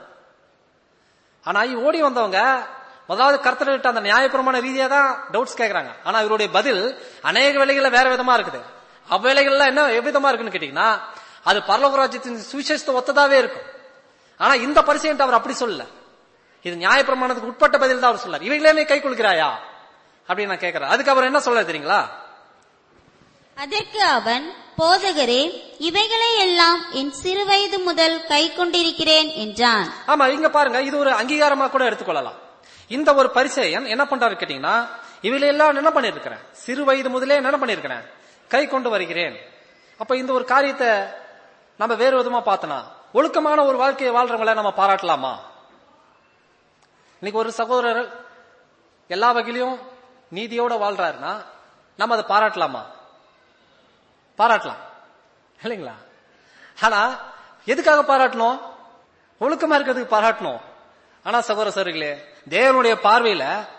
ஆனா இ- ஓடி வந்தவங்க முதலாவது கர்த்தர்கிட்ட அந்த நியாயப்பிரமாண ரீதியா தான் டவுட்ஸ் கேக்குறாங்க ஆனா இவருடைய பதில் அநேக வேலைகள்ல வேற விதமா இருக்குது அவ்வேளைகள்ல என்ன எவ்விதமா இருக்குன்னு கேட்டீங்கன்னா அது பரலோக ராஜ்யத்தின் சுவிசேஷத்தை ஒத்ததாவே இருக்கும் ஆனா இந்த பரிசைன்ட்டு அவர் அப்படி சொல்லல இது நியாயப்பிரமாணத்துக்கு உட்பட்ட பதில் தான் அவர் சொல்லார் இவைகளே நீ கை கொள்கிறாயா அப்படின்னு நான் கேட்கிறேன் அதுக்கு அவர் என்ன சொல்ல தெரியுங்களா
அதற்கு அவன் போதகரே இவைகளை எல்லாம் என் சிறுவயது முதல் கை கொண்டிருக்கிறேன் என்றான்
ஆமா இங்க பாருங்க இது ஒரு அங்கீகாரமா கூட எடுத்துக்கொள்ளலாம் இந்த ஒரு பரிசேயன் என்ன பண்றாரு கேட்டீங்கன்னா இவையில எல்லாம் என்ன பண்ணிருக்கிறேன் சிறு வயது முதலே என்ன பண்ணிருக்கிறேன் கை கொண்டு வருகிறேன் அப்ப இந்த ஒரு காரியத்தை நம்ம வேறு விதமா பார்த்தனா ஒழுக்கமான ஒரு வாழ்க்கையை வாழ்றவங்கள நம்ம பாராட்டலாமா இன்னைக்கு ஒரு சகோதரர் எல்லா வகையிலும் நீதியோட வாழ்றாருன்னா நம்ம அதை பாராட்டலாமா பாராட்டலாம் இல்லைங்களா ஆனா எதுக்காக பாராட்டணும் ஒழுக்கமா இருக்கிறதுக்கு பாராட்டணும் ஆனா சகோதர சகோதரிகளே தேவனுடைய பார்வையில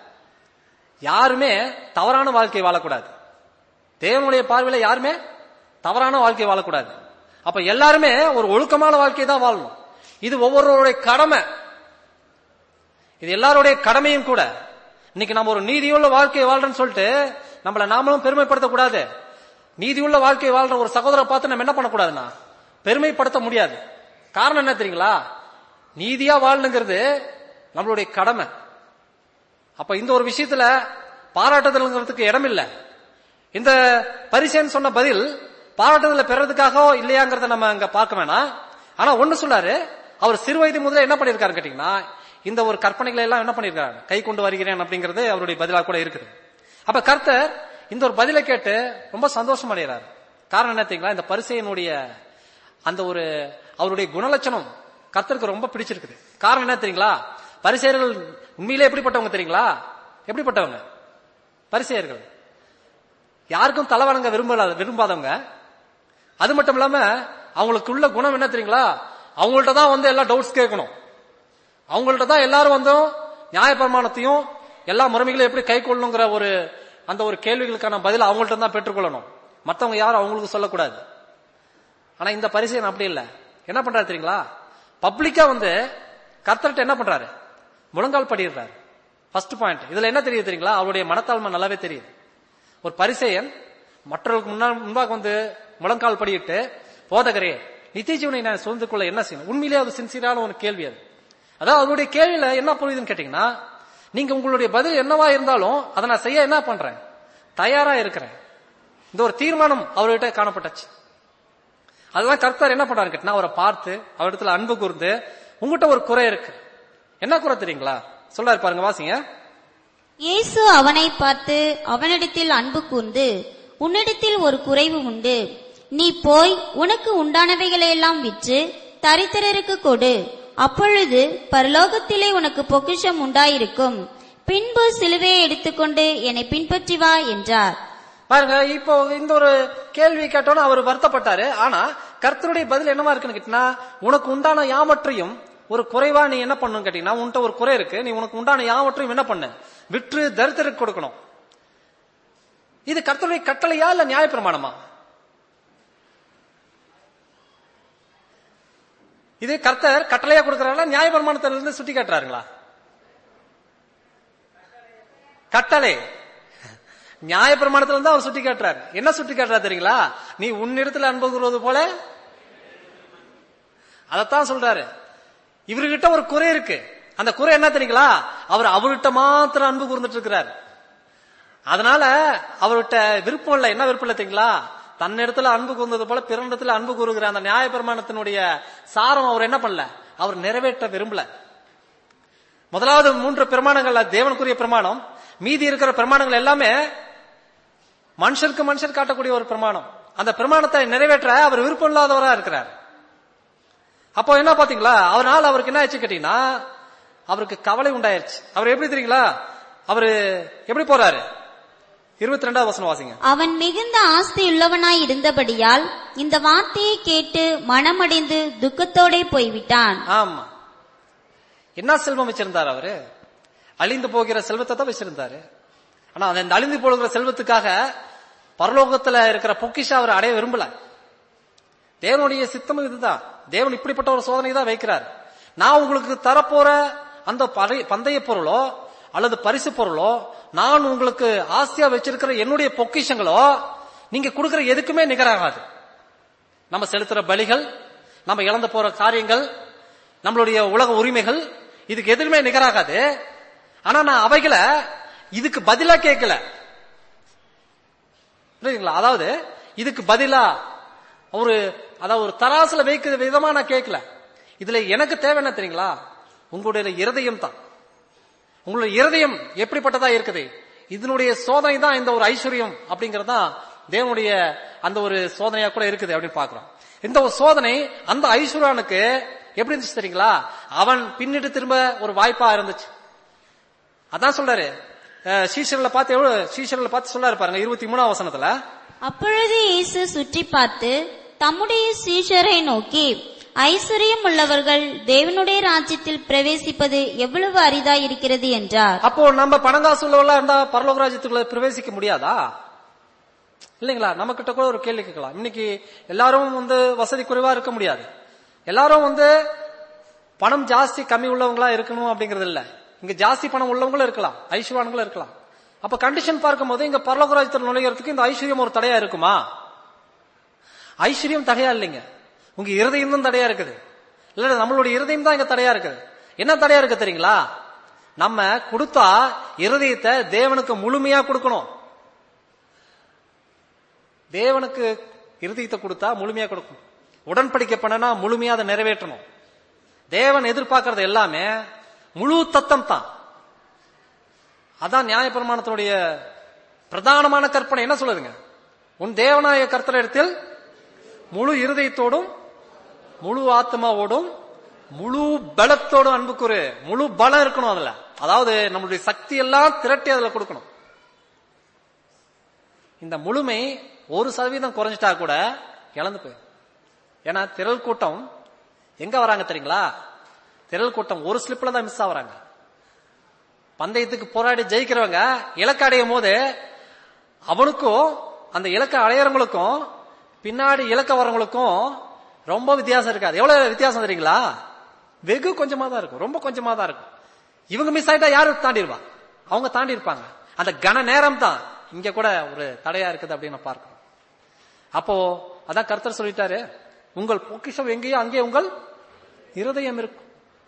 யாருமே தவறான வாழ்க்கை வாழக்கூடாது தேவனுடைய பார்வையில யாருமே தவறான வாழ்க்கை வாழக்கூடாது அப்ப எல்லாருமே ஒரு ஒழுக்கமான வாழ்க்கையை தான் வாழணும் இது ஒவ்வொருவருடைய கடமை இது எல்லாருடைய கடமையும் கூட இன்னைக்கு நம்ம ஒரு நீதியுள்ள வாழ்க்கையை வாழ்றோம்னு சொல்லிட்டு நம்மள நாமளும் பெருமைப்படுத்தக்கூடாது நீதியுள்ள வாழ்க்கை வாழ்ற ஒரு சகோதரரை பார்த்து நம்ம என்ன பண்ணக்கூடாதுன்னா பெருமைப்படுத்த முடியாது காரணம் என்ன தெரியுங்களா நீதியா வாழணுங்கிறது நம்மளுடைய கடமை அப்ப இந்த ஒரு விஷயத்துல பாராட்டுதல்ங்கிறதுக்கு இடம் இல்ல இந்த பரிசேன்னு சொன்ன பதில் பாராட்டுதல பெறதுக்காக இல்லையாங்கிறத நம்ம அங்க பார்க்க வேணாம் ஆனா ஒண்ணு சொல்லாரு அவர் சிறு வயது முதல்ல என்ன பண்ணிருக்காரு கேட்டீங்கன்னா இந்த ஒரு கற்பனைகளை எல்லாம் என்ன பண்ணிருக்காரு கை கொண்டு வருகிறேன் அப்படிங்கிறது அவருடைய பதிலா கூட இருக்குது அப்ப கர்த்தர் இந்த ஒரு பதிலை கேட்டு ரொம்ப சந்தோஷம் அடைகிறார் காரணம் என்ன தெரியுங்களா இந்த பரிசையனுடைய அந்த ஒரு அவருடைய குணலட்சணம் கர்த்தருக்கு ரொம்ப பிடிச்சிருக்குது காரணம் என்ன தெரியுங்களா பரிசெயர்கள் உண்மையிலே எப்படிப்பட்டவங்க தெரியுங்களா எப்படிப்பட்டவங்க பரிசெயர்கள் யாருக்கும் தலை வணங்க விரும்பல விரும்பாதவங்க அது மட்டும் இல்லாம அவங்களுக்கு உள்ள குணம் என்ன தெரியுங்களா அவங்கள்ட்ட தான் வந்து எல்லா டவுட்ஸ் கேட்கணும் அவங்கள்ட்ட தான் எல்லாரும் வந்து நியாயப்பிரமாணத்தையும் எல்லா முறைமைகளையும் எப்படி கை கொள்ளணுங்கிற ஒரு அந்த ஒரு கேள்விகளுக்கான பதில் அவங்கள்ட்ட தான் பெற்றுக்கொள்ளணும் மத்தவங்க யாரும் அவங்களுக்கு சொல்லக்கூடாது ஆனா இந்த பரிசையன் அப்படி இல்ல என்ன பண்றாரு தெரியுங்களா பப்ளிக்கா வந்து கர்த்தர்ட்ட என்ன பண்றாரு முழங்கால் படிடுறாரு ஃபர்ஸ்ட் பாயிண்ட் இதுல என்ன தெரியுது தெரியுங்களா அவருடைய மனத்தாழ்மை நல்லாவே தெரியுது ஒரு பரிசேயன் மற்றவர்களுக்கு முன்னால் முன்பாக வந்து முழங்கால் படியிட்டு போதகரே நித்திய ஜீவனை நான் சுதந்திர கொள்ள என்ன செய்யணும் உண்மையிலேயே அது சின்சியரான ஒரு கேள்வி அது அதாவது அவருடைய கேள்வியில என்ன புரியுதுன்னு கேட்டீங்கன்னா நீங்க உங்களுடைய பதில் என்னவா இருந்தாலும் அதை நான் செய்ய என்ன பண்றேன் தயாரா இருக்கிறேன் இந்த ஒரு தீர்மானம் அவர்கிட்ட காணப்பட்டுச்சு அதுதான் கர்த்தர் என்ன பண்றாரு கேட்டா அவரை பார்த்து அவரிடத்துல அன்பு கூர்ந்து உங்ககிட்ட ஒரு குறை இருக்கு என்ன குறை தெரியுங்களா சொல்றாரு பாருங்க வாசிங்க
இயேசு அவனை பார்த்து அவனிடத்தில் அன்பு கூர்ந்து உன்னிடத்தில் ஒரு குறைவு உண்டு நீ போய் உனக்கு உண்டானவைகளையெல்லாம் விற்று தரித்திரருக்கு கொடு அப்பொழுது பரலோகத்திலே உனக்கு பொக்கிஷம் உண்டாயிருக்கும் பின்பு சிலுவையை எடுத்துக்கொண்டு என்னை பின்பற்றி வா என்றார்
பாருங்க இப்போ இந்த ஒரு கேள்வி கேட்டோன்னு அவர் வருத்தப்பட்டாரு ஆனா கர்த்தருடைய பதில் என்னவா இருக்குன்னு கேட்டீங்கன்னா உனக்கு உண்டான யாவற்றையும் ஒரு குறைவா நீ என்ன பண்ணணும் கேட்டீங்கன்னா உன்கிட்ட ஒரு குறை இருக்கு நீ உனக்கு உண்டான யாவற்றையும் என்ன பண்ணு விற்று தரித்திரருக்கு கொடுக்கணும் இது கர்த்தருடைய கட்டளையா இல்ல நியாயப்பிரமாணமா இது கர்த்தர் கட்டளையா கொடுக்கறாங்களா நியாயப்பிரமாணத்துல இருந்து சுட்டி காட்டுறாருங்களா கட்டளை நியாயப்பிரமாணத்துல இருந்து அவர் சுட்டி காட்டுறாரு என்ன சுட்டி காட்டுறாரு தெரியுங்களா நீ உன்னிடத்துல அன்பு கூறுவது போல அதத்தான் சொல்றாரு இவர்கிட்ட ஒரு குறை இருக்கு அந்த குறை என்ன தெரியுங்களா அவர் அவர்கிட்ட மாத்திரம் அன்பு கூர்ந்துட்டு இருக்கிறார் அதனால அவர்கிட்ட விருப்பம் இல்ல என்ன விருப்பம் இல்ல தெரியுங்களா தன்னிடத்துல அன்பு கூர்ந்தது போல பிறனிடத்துல அன்பு கூறுகிற அந்த நியாயப்பிரமாணத்தினுடைய சாரம் அவர் என்ன பண்ணல அவர் நிறைவேற்ற விரும்பல முதலாவது மூன்று பிரமாணங்கள்ல தேவனுக்குரிய பிரமாணம் மீதி இருக்கிற பிரமாணங்கள் எல்லாமே மனுஷருக்கு மனுஷர் காட்டக்கூடிய ஒரு பிரமாணம் அந்த பிரமாணத்தை நிறைவேற்ற அவர் விருப்பம் இல்லாதவரா இருக்கிறார் அப்போ என்ன பாத்தீங்களா அவரால் அவருக்கு என்ன ஆச்சு கேட்டீங்கன்னா அவருக்கு கவலை உண்டாயிருச்சு அவர் எப்படி தெரியுங்களா அவரு எப்படி போறாரு இருபத்தி ரெண்டாவது வசனம் வாசிங்க
அவன் மிகுந்த ஆஸ்தியுள்ளவனாய் இருந்தபடியால் இந்த வார்த்தையை கேட்டு மனமடைந்து துக்கத்தோடே போய்விட்டான்
ஆமா என்ன செல்வம் வச்சிருந்தார் அவரு அழிந்து போகிற செல்வத்தை தான் வச்சிருந்தாரு ஆனா அந்த அழிந்து போகிற செல்வத்துக்காக பரலோகத்துல இருக்கிற பொக்கிஷ அவர் அடைய விரும்பல தேவனுடைய சித்தமும் இதுதான் தேவன் இப்படிப்பட்ட ஒரு சோதனை தான் வைக்கிறார் நான் உங்களுக்கு தரப்போற அந்த பறை- பந்தய பொருளோ அல்லது பரிசு பொருளோ நான் உங்களுக்கு ஆசையா வச்சிருக்கிற என்னுடைய பொக்கிஷங்களோ நீங்க கொடுக்கிற எதுக்குமே நிகராகாது நம்ம செலுத்துற பலிகள் நம்ம இழந்து போற காரியங்கள் நம்மளுடைய உலக உரிமைகள் இதுக்கு எதுவுமே நிகராகாது ஆனா நான் அவைகளை இதுக்கு பதிலா கேட்கல புரியுதுங்களா அதாவது இதுக்கு பதிலா ஒரு அதாவது ஒரு தராசுல வைக்கிற விதமா நான் கேட்கல இதுல எனக்கு தேவை என்ன தெரியுங்களா உங்களுடைய இருதயம் தான் உங்களுடைய இருதயம் எப்படிப்பட்டதா இருக்குது இதனுடைய சோதனை தான் இந்த ஒரு ஐஸ்வர்யம் அப்படிங்கறது தான் தேவனுடைய அந்த ஒரு சோதனையா கூட இருக்குது அப்படின்னு பாக்குறோம் இந்த ஒரு சோதனை அந்த ஐஸ்வர்யானுக்கு எப்படி இருந்துச்சு தெரியுங்களா அவன் பின்னிட்டு திரும்ப ஒரு வாய்ப்பா இருந்துச்சு அதான் சொல்றாரு அஹ், சீஷர்களை பார்த்து எவ்வளவு சீஷர்களை பார்த்து சொல்றாரு பாருங்க இருபத்தி மூணாம் வசனத்துல
அப்பொழுது இயேசு சுற்றி பார்த்து தம்முடைய சீஷரை நோக்கி ஐஸ்வர்யம் உள்ளவர்கள் தேவனுடைய ராஜ்யத்தில் பிரவேசிப்பது எவ்வளவு அரிதாய் இருக்கிறது என்றார்
அப்போ நம்ம பணங்காசு உள்ளவர்களா இருந்தா பரலோக ராஜ்யத்துக்குள்ள பிரவேசிக்க முடியாதா இல்லைங்களா நம்ம கிட்ட கூட ஒரு கேள்வி கேட்கலாம் இன்னைக்கு எல்லாரும் வந்து வசதி குறைவா இருக்க முடியாது எல்லாரும் வந்து பணம் ஜாஸ்தி கம்மி உள்ளவங்களா இருக்கணும் அப்படிங்கறது இல்ல இங்க ஜாஸ்தி பணம் உள்ளவங்களும் இருக்கலாம் ஐஸ்வர்யானுங்களும் இருக்கலாம் அப்ப கண்டிஷன் பார்க்கும்போது இங்க பரலோக ராஜ்யத்தில் நுழைகிறதுக்கு இந்த ஐஸ்வர்யம் ஒரு தடையா இருக்குமா ஐஸ்வர்யம் தடையா இல்லைங்க உங்க இருதயம் தான் தடையா இருக்குது இல்ல நம்மளுடைய இருதயம் தான் இங்க தடையா இருக்குது என்ன தடையா இருக்கு தெரியுங்களா நம்ம கொடுத்தா இருதயத்தை தேவனுக்கு முழுமையா கொடுக்கணும் தேவனுக்கு இருதயத்தை கொடுத்தா முழுமையா கொடுக்கணும் உடன்படிக்கை பண்ணனா முழுமையா அதை நிறைவேற்றணும் தேவன் எதிர்பார்க்கறது எல்லாமே முழு தத்தம் தான் அதான் நியாயப்பிரமாணத்தினுடைய பிரதானமான கற்பனை என்ன சொல்லுதுங்க உன் தேவனாய கர்த்தரிடத்தில் முழு இருதயத்தோடும் முழு ஆத்மாவோடும் முழு பலத்தோடும் அன்புக்குரு முழு பலம் இருக்கணும் அதுல அதாவது நம்மளுடைய சக்தி எல்லாம் திரட்டி அதுல கொடுக்கணும் இந்த முழுமை ஒரு சதவீதம் குறைஞ்சிட்டா கூட இழந்து போயிடும் ஏன்னா திரள் கூட்டம் எங்க வராங்க தெரியுங்களா திரள் கூட்டம் ஒரு ஸ்லிப்ல தான் மிஸ் ஆகுறாங்க பந்தயத்துக்கு போராடி ஜெயிக்கிறவங்க இலக்கு அடையும் போது அவனுக்கும் அந்த இலக்கை அடையறவங்களுக்கும் பின்னாடி இலக்க வரவங்களுக்கும் ரொம்ப வித்தியாசம் இருக்காது எவ்வளவு வித்தியாசம் தெரியுங்களா வெகு கொஞ்சமா தான் இருக்கும் ரொம்ப கொஞ்சமா தான் இருக்கும் இவங்க மிஸ் ஆயிட்டா யாரு தாண்டிடுவா அவங்க தாண்டி இருப்பாங்க அந்த கன நேரம் தான் இங்க கூட ஒரு தடையா இருக்குது அப்படின்னு பார்க்கணும் அப்போ அதான் கர்த்தர் சொல்லிட்டாரு உங்கள் பொக்கிஷம் எங்கேயோ அங்கே உங்கள் இருதயம் இருக்கும்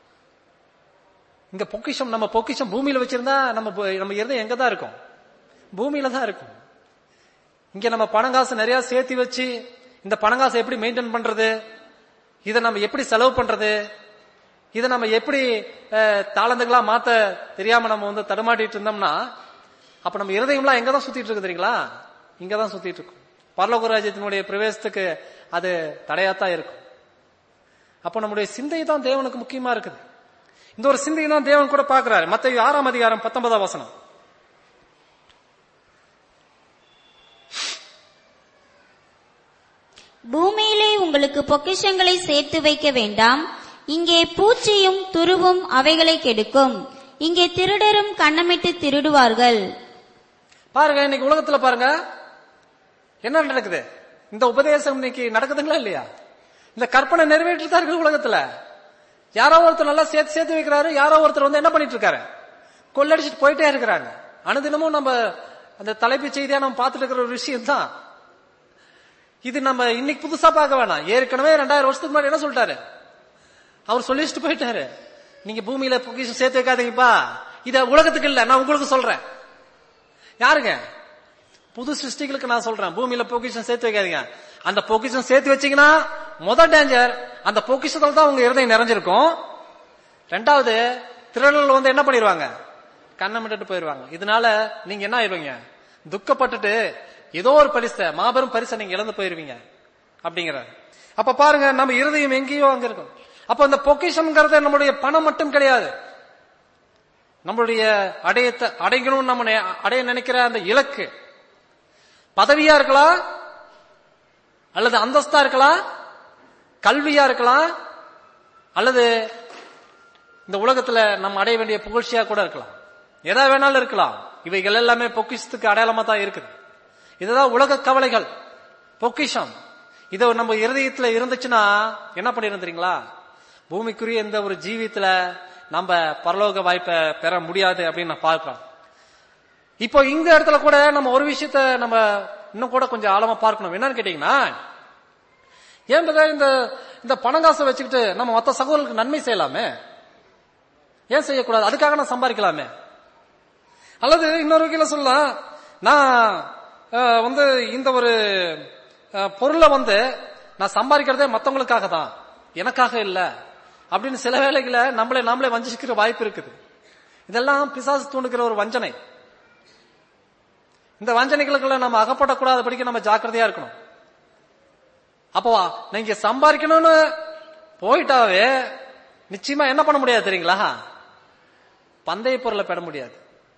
இங்க பொக்கிஷம் நம்ம பொக்கிஷம் பூமியில வச்சிருந்தா நம்ம பு- நம்ம இருதயம் எங்க தான் இருக்கும் பூமியில தான் இருக்கும் இங்க நம்ம பணங்காசு நிறைய சேர்த்து வச்சு இந்த பணங்காசை எப்படி மெயின்டைன் பண்றது இதை நம்ம எப்படி செலவு பண்றது இதை நம்ம எப்படி அஹ், தாளந்துகளா மாத்த தெரியாம நம்ம வந்து தடுமாட்டிட்டு இருந்தோம்னா அப்ப நம்ம இருதயம்லாம் எங்க தான் சுத்திட்டு இருக்கு தெரியுங்களா இங்க தான் சுத்திட்டு இருக்கும் பரலோக ராஜ்யத்தினுடைய பிரவேசத்துக்கு அது தடையாத்தான் இருக்கும் அப்ப நம்முடைய சிந்தை தான் தேவனுக்கு முக்கியமா இருக்குது இந்த ஒரு சிந்தையை தான் தேவன் கூட பாக்குறாரு மத்த ஆறாம் அதிகாரம் பத்தொன்பதாம் வசனம்
பூமியிலே உங்களுக்கு பொக்கிஷங்களை சேர்த்து வைக்க வேண்டாம் இங்கே பூச்சியும் துருவும் அவைகளை கெடுக்கும் இங்கே திருடரும் கண்ணமிட்டு திருடுவார்கள்
பாருங்க இன்னைக்கு உலகத்துல பாருங்க என்ன நடக்குது இந்த உபதேசம் இன்னைக்கு நடக்குதுங்களா இல்லையா இந்த கற்பனை நிறைவேற்றி தான் இருக்குது உலகத்துல யாரோ ஒருத்தர் நல்லா சேர்த்து சேர்த்து வைக்கிறாரு யாரோ ஒருத்தர் வந்து என்ன பண்ணிட்டு இருக்காரு கொள்ளடிச்சிட்டு போயிட்டே இருக்கிறாங்க அனுதினமும் நம்ம அந்த தலைப்பு செய்தியா நம்ம பார்த்துட்டு இருக்கிற ஒரு விஷயம் தான் இது நம்ம இன்னைக்கு புதுசா பார்க்க வேணாம் ஏற்கனவே ரெண்டாயிரம் வருஷத்துக்கு முன்னாடி என்ன சொல்லிட்டாரு அவர் சொல்லிட்டு போயிட்டாரு நீங்க பூமியில பொக்கிஷம் சேர்த்து வைக்காதீங்கப்பா இத உலகத்துக்கு இல்ல நான் உங்களுக்கு சொல்றேன் யாருங்க புது சிருஷ்டிகளுக்கு நான் சொல்றேன் பூமியில பொக்கிஷம் சேர்த்து வைக்காதீங்க அந்த பொக்கிஷம் சேர்த்து வச்சீங்கன்னா முதல் டேஞ்சர் அந்த பொக்கிஷத்துல தான் உங்க இருதயம் நிறைஞ்சிருக்கும் ரெண்டாவது திருடர்கள் வந்து என்ன பண்ணிடுவாங்க கண்ணை மிட்டுட்டு போயிருவாங்க இதனால நீங்க என்ன ஆயிருவீங்க துக்கப்பட்டுட்டு ஏதோ ஒரு பரிசை மாபெரும் பரிசை நீங்க இழந்து போயிருவீங்க அப்படிங்கிறார் அப்ப பாருங்க நம்ம இருதயம் எங்கேயோ அங்க இருக்கும் அப்ப அந்த பொக்கிஷம்ங்கிறது நம்மளுடைய பணம் மட்டும் கிடையாது நம்மளுடைய அடையத்தை அடையணும்னு நம்ம நெ- அடைய நினைக்கிற அந்த இலக்கு பதவியா இருக்கலாம் அல்லது அந்தஸ்தா இருக்கலாம் கல்வியா இருக்கலாம் அல்லது இந்த உலகத்துல நம்ம அடைய வேண்டிய புகழ்ச்சியா கூட இருக்கலாம் எதா வேணாலும் இருக்கலாம் இவைகள் எல்லாமே பொக்கிஷத்துக்கு அடையாளமா தான் இருக்குது இதுதான் உலக கவலைகள் பொக்கிஷம் இது நம்ம இருதயத்துல இருந்துச்சுன்னா என்ன பண்ணிருந்தீங்களா பூமிக்குரிய இந்த ஒரு ஜீவியத்துல நம்ம பரலோக வாய்ப்பை பெற முடியாது அப்படின்னு நான் பார்க்கிறோம் இப்போ இந்த இடத்துல கூட நம்ம ஒரு விஷயத்த நம்ம இன்னும் கூட கொஞ்சம் ஆழமா பார்க்கணும் என்னன்னு கேட்டீங்கன்னா ஏன் brother இந்த இந்த பணங்காசை வச்சுக்கிட்டு நம்ம மற்ற சகோதரர்களுக்கு நன்மை செய்யலாமே ஏன் செய்யக்கூடாது அதுக்காக நான் சம்பாதிக்கலாமே அல்லது இன்னொரு வகையில சொல்லலாம் நான் அஹ், வந்து இந்த ஒரு அஹ், பொருளை வந்து நான் சம்பாதிக்கிறதே மத்தவங்களுக்காக தான் எனக்காக இல்ல அப்படின்னு சில வேளைகளை நம்மளே நாமளே வஞ்சிக்கிற வாய்ப்பு இருக்குது இதெல்லாம் பிசாசு தூண்டுகிற ஒரு வஞ்சனை இந்த வஞ்சனைகளுக்குள்ள நம்ம அகப்படக்கூடாதபடிக்கு நம்ம ஜாக்கிரதையா இருக்கணும் அப்போ நீங்க சம்பாதிக்கணும்னு போயிட்டாவே நிச்சயமா என்ன பண்ண முடியாது தெரியுங்களா பந்தய பொருளை பெற முடியாது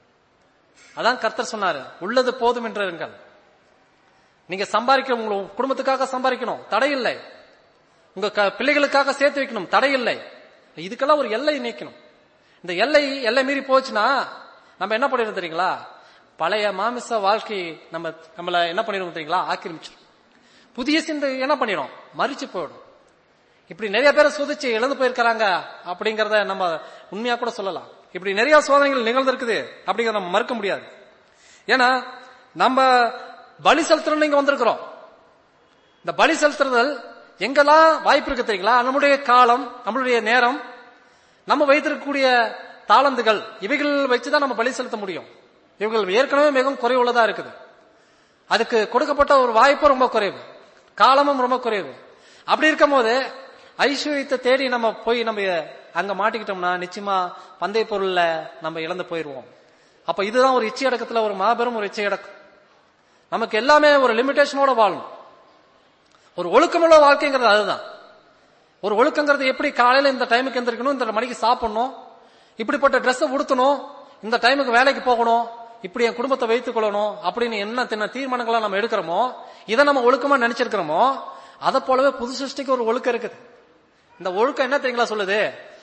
அதான் கர்த்தர் சொன்னாரு உள்ளது போதும் என்று இருங்கள் நீங்க சம்பாதிக்க உங்க குடும்பத்துக்காக சம்பாதிக்கணும் தடை இல்லை உங்க க- பிள்ளைகளுக்காக சேர்த்து வைக்கணும் தடை இல்லை இதுக்கெல்லாம் ஒரு எல்லை நீக்கணும் இந்த எல்லை எல்லை மீறி போச்சுன்னா நம்ம என்ன பண்ணிடுறோம் தெரியுங்களா பழைய மாமிச வாழ்க்கை நம்ம நம்மள என்ன பண்ணிடுவோம் தெரியுங்களா ஆக்கிரமிச்சிடும் புதிய சிந்தை என்ன பண்ணிடும் மறிச்சு போயிடும் இப்படி நிறைய பேரை சோதிச்சு இழந்து போயிருக்கிறாங்க அப்படிங்கறத நம்ம உண்மையா கூட சொல்லலாம் இப்படி நிறைய சோதனைகள் நிகழ்ந்திருக்குது அப்படிங்கறத நம்ம மறுக்க முடியாது ஏன்னா நம்ம பலி செலுத்தணும்னு இங்க வந்திருக்கிறோம் இந்த பலி செலுத்துறதல் எங்கெல்லாம் வாய்ப்பு இருக்கு தெரியுங்களா நம்முடைய காலம் நம்மளுடைய நேரம் நம்ம வைத்திருக்கக்கூடிய தாளந்துகள் இவைகள் வச்சுதான் நம்ம பலி செலுத்த முடியும் இவைகள் ஏற்கனவே மிகவும் குறைவுள்ளதா இருக்குது அதுக்கு கொடுக்கப்பட்ட ஒரு வாய்ப்பு ரொம்ப குறைவு காலமும் ரொம்ப குறைவு அப்படி இருக்கும்போது ஐஸ்வர்யத்தை தேடி நம்ம போய் நம்ம அங்க மாட்டிக்கிட்டோம்னா நிச்சயமா பந்தய பொருள்ல நம்ம இழந்து போயிருவோம் அப்ப இதுதான் ஒரு இச்சை அடக்கத்துல ஒரு மாபெரும் ஒரு இச்சை அடக்கம் நமக்கு எல்லாமே ஒரு லிமிடேஷனோட வாழணும் ஒரு ஒழுக்கமுள்ள வாழ்க்கைங்கிறது அதுதான் ஒரு ஒழுக்கங்கிறது எப்படி காலையில இந்த டைமுக்கு எந்திரிக்கணும் இந்த மணிக்கு சாப்பிடணும் இப்படிப்பட்ட ட்ரெஸ்ஸை உடுத்தணும் இந்த டைமுக்கு வேலைக்கு போகணும் இப்படி என் குடும்பத்தை வைத்துக் கொள்ளணும் அப்படின்னு என்ன தின்ன தீர்மானங்களா நம்ம எடுக்கிறோமோ இதை நம்ம ஒழுக்கமா நினைச்சிருக்கிறோமோ அதை போலவே புது சிருஷ்டிக்கு ஒரு ஒழுக்கம் இருக்குது இந்த ஒழுக்கம் என்ன தெரியுங்களா சொல்லுது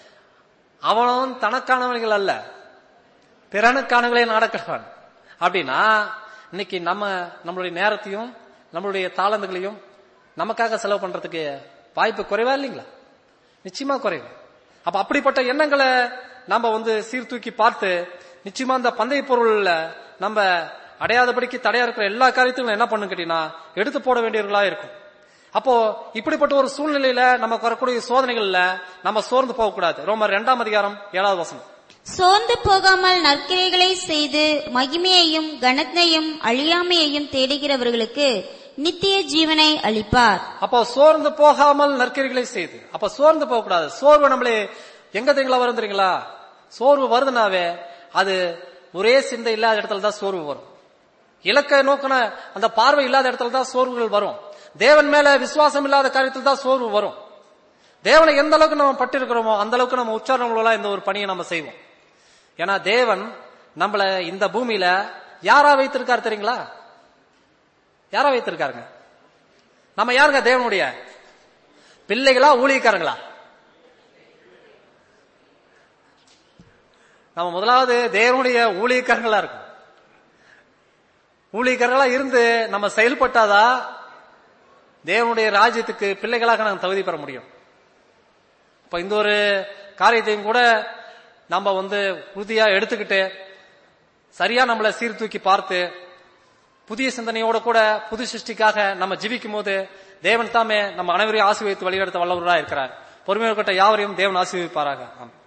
அவனும் தனக்கானவர்கள் அல்ல பிறனுக்கானவர்களே நடக்கிறான் அப்படின்னா இன்னைக்கு நம்ம நம்மளுடைய நேரத்தையும் நம்மளுடைய தாளந்துகளையும் நமக்காக செலவு பண்றதுக்கு வாய்ப்பு குறைவா இல்லைங்களா நிச்சயமா குறைவு அப்ப அப்படிப்பட்ட எண்ணங்களை நம்ம வந்து சீர்தூக்கி பார்த்து நிச்சயமா அந்த பந்தய பொருள்ல நம்ம அடையாதபடிக்கு தடையா இருக்கிற எல்லா காரியத்தையும் என்ன பண்ணும் கேட்டீங்கன்னா எடுத்து போட வேண்டியவர்களா இருக்கும் அப்போ இப்படிப்பட்ட ஒரு சூழ்நிலையில நமக்கு வரக்கூடிய சோதனைகள்ல நம்ம சோர்ந்து போகக்கூடாது ரோமர் இரண்டாம் அதிகாரம் ஏழாவது வசனம்
சோர்ந்து போகாமல் நற்கிரைகளை செய்து மகிமையையும் கனத்தையும் அழியாமையையும் தேடுகிறவர்களுக்கு நித்திய ஜீவனை அளிப்பார்
அப்போ சோர்ந்து போகாமல் நற்கரிகளை செய்து அப்ப சோர்ந்து போக கூடாது சோர்வு நம்மளே எங்க தெரியுங்களா வரும் தெரியுங்களா சோர்வு வருதுனாவே அது ஒரே சிந்தை இல்லாத இடத்துல தான் சோர்வு வரும் இலக்க நோக்கின அந்த பார்வை இல்லாத இடத்துல தான் சோர்வுகள் வரும் தேவன் மேல விசுவாசம் இல்லாத காரியத்தில் தான் சோர்வு வரும் தேவனை எந்த அளவுக்கு நம்ம பட்டிருக்கிறோமோ அந்த அளவுக்கு நம்ம உச்சாரணங்களா இந்த ஒரு பணியை நம்ம செய்வோம் ஏன்னா தேவன் நம்மள இந்த பூமியில யாரா வைத்திருக்காரு தெரியுங்களா யாரா வைத்திருக்காருங்க நம்ம யாருங்க தேவனுடைய பிள்ளைகளா ஊழியக்காரங்களா நம்ம முதலாவது தேவனுடைய ஊழியக்காரங்களா இருக்கும் ஊழியக்காரங்களா இருந்து நம்ம செயல்பட்டாதா தேவனுடைய ராஜ்யத்துக்கு பிள்ளைகளாக நாங்கள் தகுதி பெற முடியும் இப்ப இந்த ஒரு காரியத்தையும் கூட நம்ம வந்து உறுதியா எடுத்துக்கிட்டு சரியா நம்மளை சீர்தூக்கி பார்த்து புதிய சிந்தனையோட கூட புது சிருஷ்டிக்காக நம்ம ஜீவிக்கும் போது தேவன் தாமே நம்ம அனைவரையும் ஆசீர்வதித்து வழிநடத்த வல்லவராக இருக்கிறார் பொறுமையோட யாவரையும் தேவன் ஆசீர்வதிப்பாராக ஆமென்.